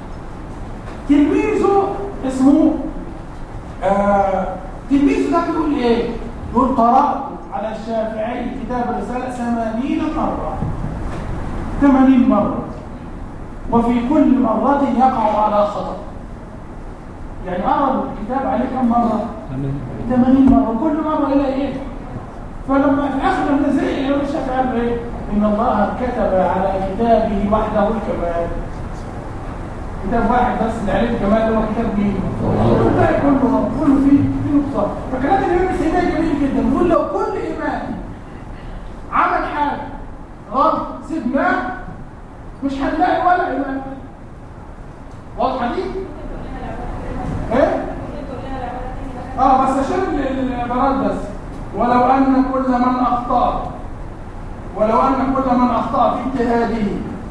تلميذه اسمه آه تلميذه ده بيقول ايه؟ يقول قرأت على الشافعي كتاب الرسالة ثمانين مرة ثمانين مرة وفي كل مرة يقع على خطأ يعني أرى الكتاب عليه كم مرة؟ 80 مرة كل مرة إلى إيه؟ فلما في آخر لما زي الإمام الشافعي قال إيه؟ إن الله كتب على كتابه وحده الكمال كتاب واحد بس اللي عليه الكمال هو كتاب مين؟ الباقي كله كله فيه فيه نقصان فكلام الإمام التيمية جميل جدا بيقول لو كل إمام عمل حاجة غلط سيبناه مش هنلاقي ولا إمام واضحة دي؟ ايه؟ اه بس اشيل العبارات بس ولو ان كل من اخطا ولو ان كل من اخطا في اجتهاده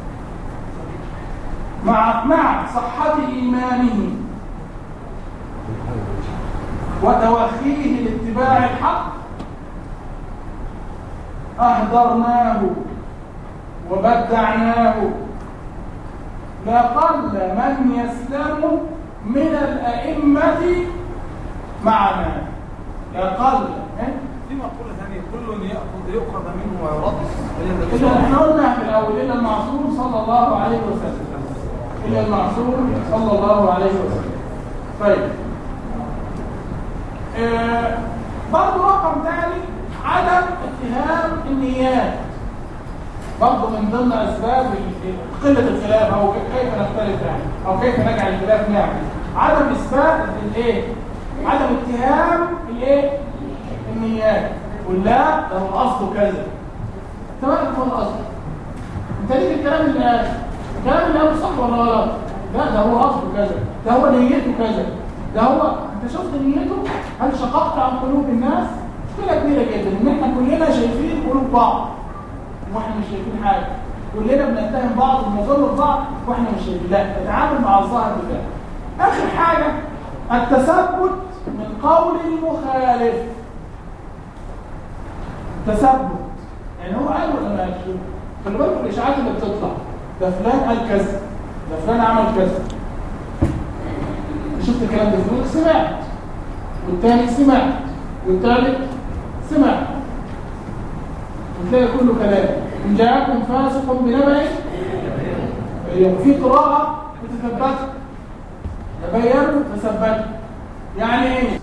مع مع صحة ايمانه وتوخيه لاتباع الحق اهدرناه وبدعناه لقل من يسلم من الأئمة معنا يقل في مقولة ثانية كل يأخذ يؤخذ منه ويرد إذا احنا قلنا في الأول إلى المعصور صلى الله عليه وسلم إلى المعصور صلى الله عليه وسلم طيب آه برضه رقم ثاني عدم اتهام النيات برضه من ضمن أسباب قلة الخلاف أو كيف نختلف يعني أو كيف نجعل الخلاف نعمل عدم إثبات الإيه؟ عدم اتهام الإيه؟ النيات قول لا ده هو قصده كذا تمام هو القصد أنت ليك الكلام اللي قال الكلام اللي قاله صح ولا غلط؟ لا ده هو قصده كذا ده هو نيته كذا ده هو أنت شفت نيته؟ هل شققت عن قلوب الناس؟ مشكلة كبيرة جدا إن إحنا كلنا شايفين قلوب بعض واحنا مش شايفين حاجه كلنا بنتهم بعض ونظن بعض واحنا مش شايفين لا نتعامل مع الظاهر بده اخر حاجه التثبت من قول المخالف تثبت يعني هو قال ولا ما قالش خلي بالكم الاشاعات اللي بتطلع ده فلان قال كذا ده فلان عمل كذا شفت الكلام ده فلان سمعت والتاني سمعت والتالت سمعت وتلاقي كله كلام إن جاءكم فاسق بنبأ في قراءة بتثبت تبينوا تثبتوا يعني ايه؟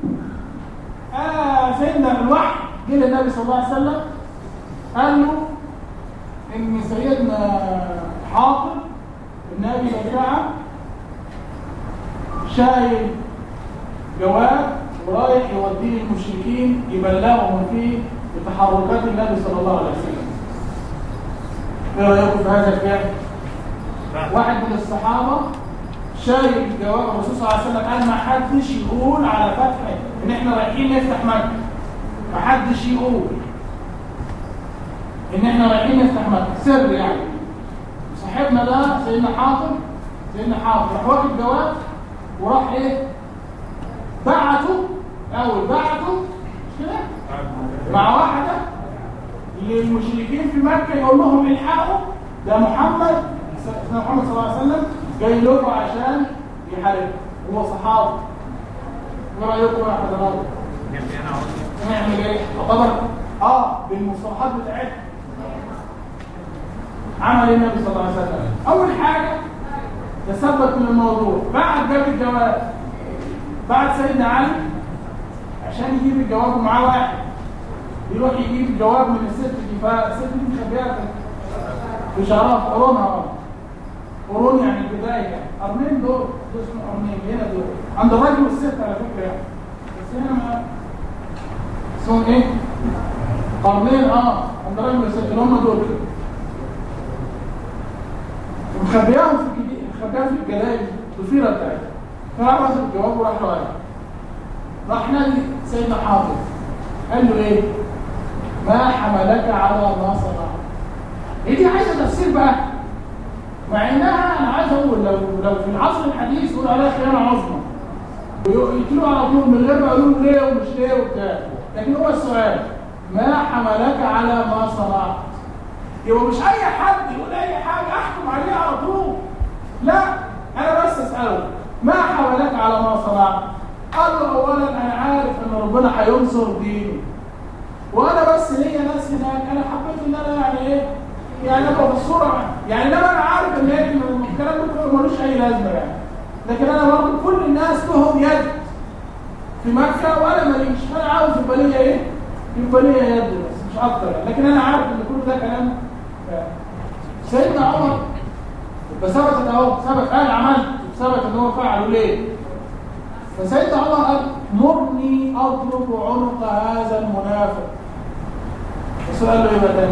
آه سيدنا الوحي جه للنبي صلى الله عليه وسلم قال له ان سيدنا حاطب النبي رجعه شايل جواب ورايح يوديه المشركين يبلغهم فيه بتحركات النبي صلى الله عليه وسلم ايه رايكم في هذا الكلام واحد من الصحابه شايف الجواب الرسول صلى الله عليه وسلم قال ما حدش يقول على فتح ان احنا رايحين نفتح مكه ما حدش يقول ان احنا رايحين نفتح مكه سر يعني صاحبنا ده سيدنا حاطب سيدنا حاطب راح واخد جواب وراح ايه بعته اول بعته مش كده مع واحده للمشركين في مكه يقول لهم الحقوا ده محمد سيدنا محمد صلى الله عليه وسلم جاي لكم عشان يحاربكم هو صحابي ايه رايكم يا حضرات نعمل ايه طبعا اه بالمصطلحات بتاعتنا عمل النبي صلى الله عليه وسلم اول حاجه تثبت من الموضوع بعد جاب الجواب بعد سيدنا علي عشان يجيب الجواب ومعاه واحد يروح يجيب الجواب من الست دي فالست دي مخبيها في شعرها في قرونها قرون يعني البدايه يعني قرنين دول دول اسمهم قرنين هنا دول عند الراجل والست على فكره يعني بس هنا ما اسمهم ايه؟ قرنين اه عند الراجل والست اللي هم دول كده مخبياهم في الجديد مخبياهم في الجلايد الضفيره بتاعتها فراح واخد الجواب وراح رايح راح نادي سيدنا حافظ قال له ايه؟ ما حملك على ما صنعت هي دي عايزه تفسير بقى مع انها انا عايز اقول لو لو في العصر الحديث يقول عليها خيانه عظمى ويقتلوا على طول من غير ما يقولوا ليه ومش ليه وبتاع لكن هو السؤال ما حملك على ما صنعت يبقى مش اي حد يقول اي حاجه احكم عليه على طول لا انا بس اساله ما حملك على ما صنعت قال له اولا انا عارف ان ربنا هينصر دينه وانا بس ليا ناس هناك انا حبيت ان انا يعني ايه يعني ابقى في الصوره يعني انما انا عارف ان هيك الكلام ده كله ملوش اي لازمه يعني لكن انا برضه كل الناس لهم يد في مكه وانا ماليش انا عاوز يبقى ليا ايه؟ يبقى ليا يد بس مش اكتر يعني. لكن انا عارف ان كل ده كلام سيدنا عمر يبقى ثبت اهو ثبت قال عملت ثبت ان هو فعله ليه؟ فسيدنا عمر قال مرني اضرب عنق هذا المنافق الرسول قال له ايه بقى تاني؟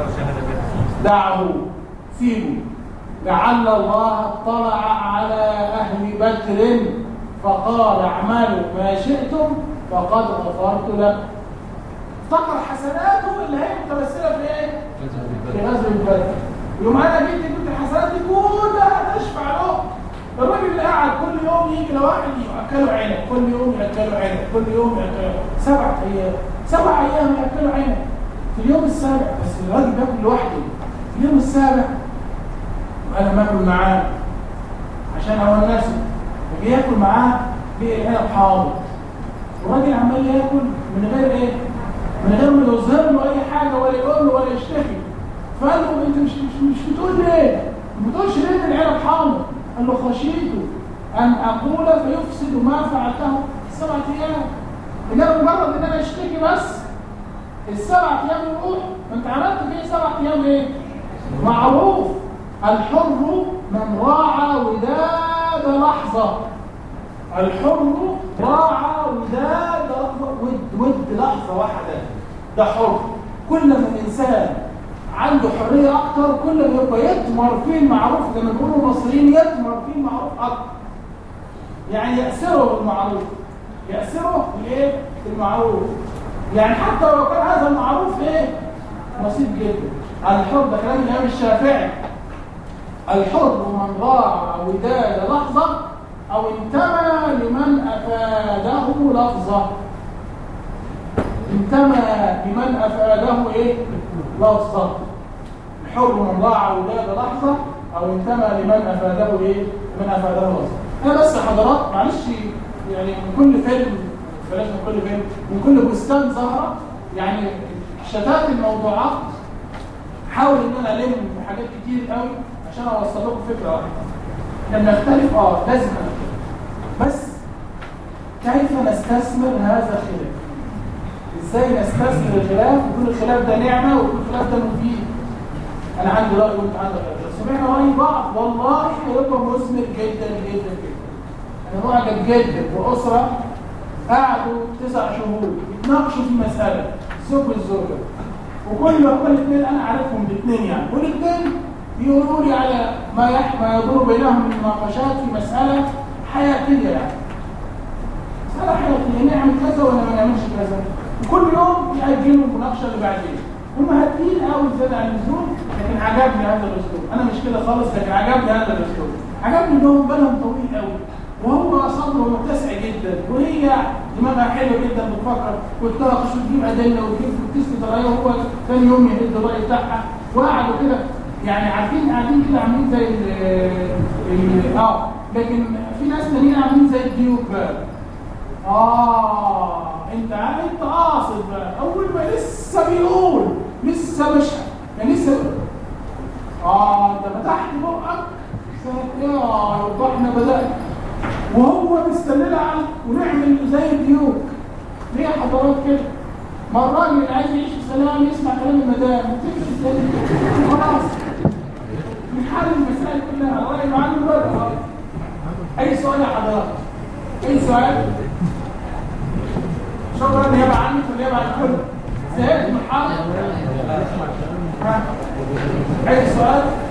دعه سيبه لعل الله اطلع على اهل بدر فقال اعملوا ما شئتم فقد غفرت لكم افتكر حسناته اللي هي متمثله في ايه؟ في غزوه بدر يوم انا جيت جبت الحسنات دي كلها تشفع له الراجل اللي قاعد كل يوم يجي لواحد ياكله عنب كل يوم ياكله عنب كل يوم ياكله سبع ايام سبع ايام ياكله عنب في اليوم السابع بس الراجل بياكل لوحده في اليوم السابع انا باكل معاه عشان اونسه فجي ياكل معاه لقي العنب حامض والراجل عمال ياكل من غير ايه؟ من غير ما يظهر له اي حاجه ولا يقول له ولا يشتكي فقال له انت مش مش, مش بتقول ليه؟ ما بتقولش ليه ان العنب حامض؟ قال له خشيت ان اقول فيفسد ما فعلته سبعة ايام انما مجرد ان انا اشتكي بس السبع ايام يروح ما انت عملت فيه سبع ايام ايه؟ معروف الحر من راعى وداد لحظه الحر راعى وداد لحظه ود ود لحظه واحده ده حر كل ما الانسان عنده حريه اكتر كل ما يبقى يثمر فيه المعروف زي ما بيقولوا المصريين يثمر فيه المعروف اكتر يعني يأسره بالمعروف يأسره بالايه؟ بالمعروف يعني حتى لو كان هذا المعروف ايه؟ بسيط جدا الحر ده كلام الامام الشافعي الحر من ضاع وداد لحظه او انتمى لمن افاده لفظه انتمى لمن افاده ايه؟ لفظه الحر من ضاع وداد لحظه او انتمى لمن افاده ايه؟ من افاده لفظه انا بس حضرات معلش يعني من كل فيلم بلاش من كل فيلم من كل بستان زهره يعني شتات الموضوعات حاول ان انا الم في حاجات كتير قوي عشان اوصل لكم فكره واحده احنا بنختلف اه لازم نختلف بس كيف نستثمر هذا الخلاف ازاي نستثمر الخلاف ويكون الخلاف ده نعمه ويكون الخلاف ده مفيد انا عندي راي وانت عندك راي لو سمعنا راي بعض والله هيبقى مثمر جدا جدا جدا انا معجب جدا باسره قعدوا تسع شهور يتناقشوا في مساله الزوج والزوجه وكل هما الاثنين انا عارفهم الاثنين يعني والاثنين بيقولوا لي على ما يح... ما يدور بينهم من مناقشات في مساله حياتيه يعني مساله حياتيه نعمل كذا ولا ما نعملش كذا وكل يوم يأجلوا المناقشه اللي بعدين هم هادين قوي زياده عن اللزوم لكن عجبني هذا الاسلوب انا مش كده خالص لكن عجبني هذا الاسلوب عجبني ان هم بالهم طويل قوي وهو صدره متسع جدا وهي دماغها حلوه جدا بتفكر وتناقش وتجيب ادله وتجيب وتثبت رايه وهو ثاني يوم يهد الراي بتاعها وقعدوا كده يعني عارفين قاعدين كده عاملين زي ال ال- اه لكن في ناس تانيين عاملين زي الديوك بقى اه انت عارف انت قاصد بقى اول ما لسه بيقول لسه مش يعني لسه بيقول. اه انت فتحت بقك يا يبقى احنا بدأنا وهو مستنينا على ونعمل زي الديوك ليه حضرات كده ما الراجل اللي عايز يعيش في سلام يسمع كلام المدام وتمشي زي خلاص نحل المسائل كلها الراجل معلم بقى اي سؤال يا حضرات اي سؤال شكرا نيابه عنك ونيابه عن الكل زهقت من الحاضر ها؟ اي سؤال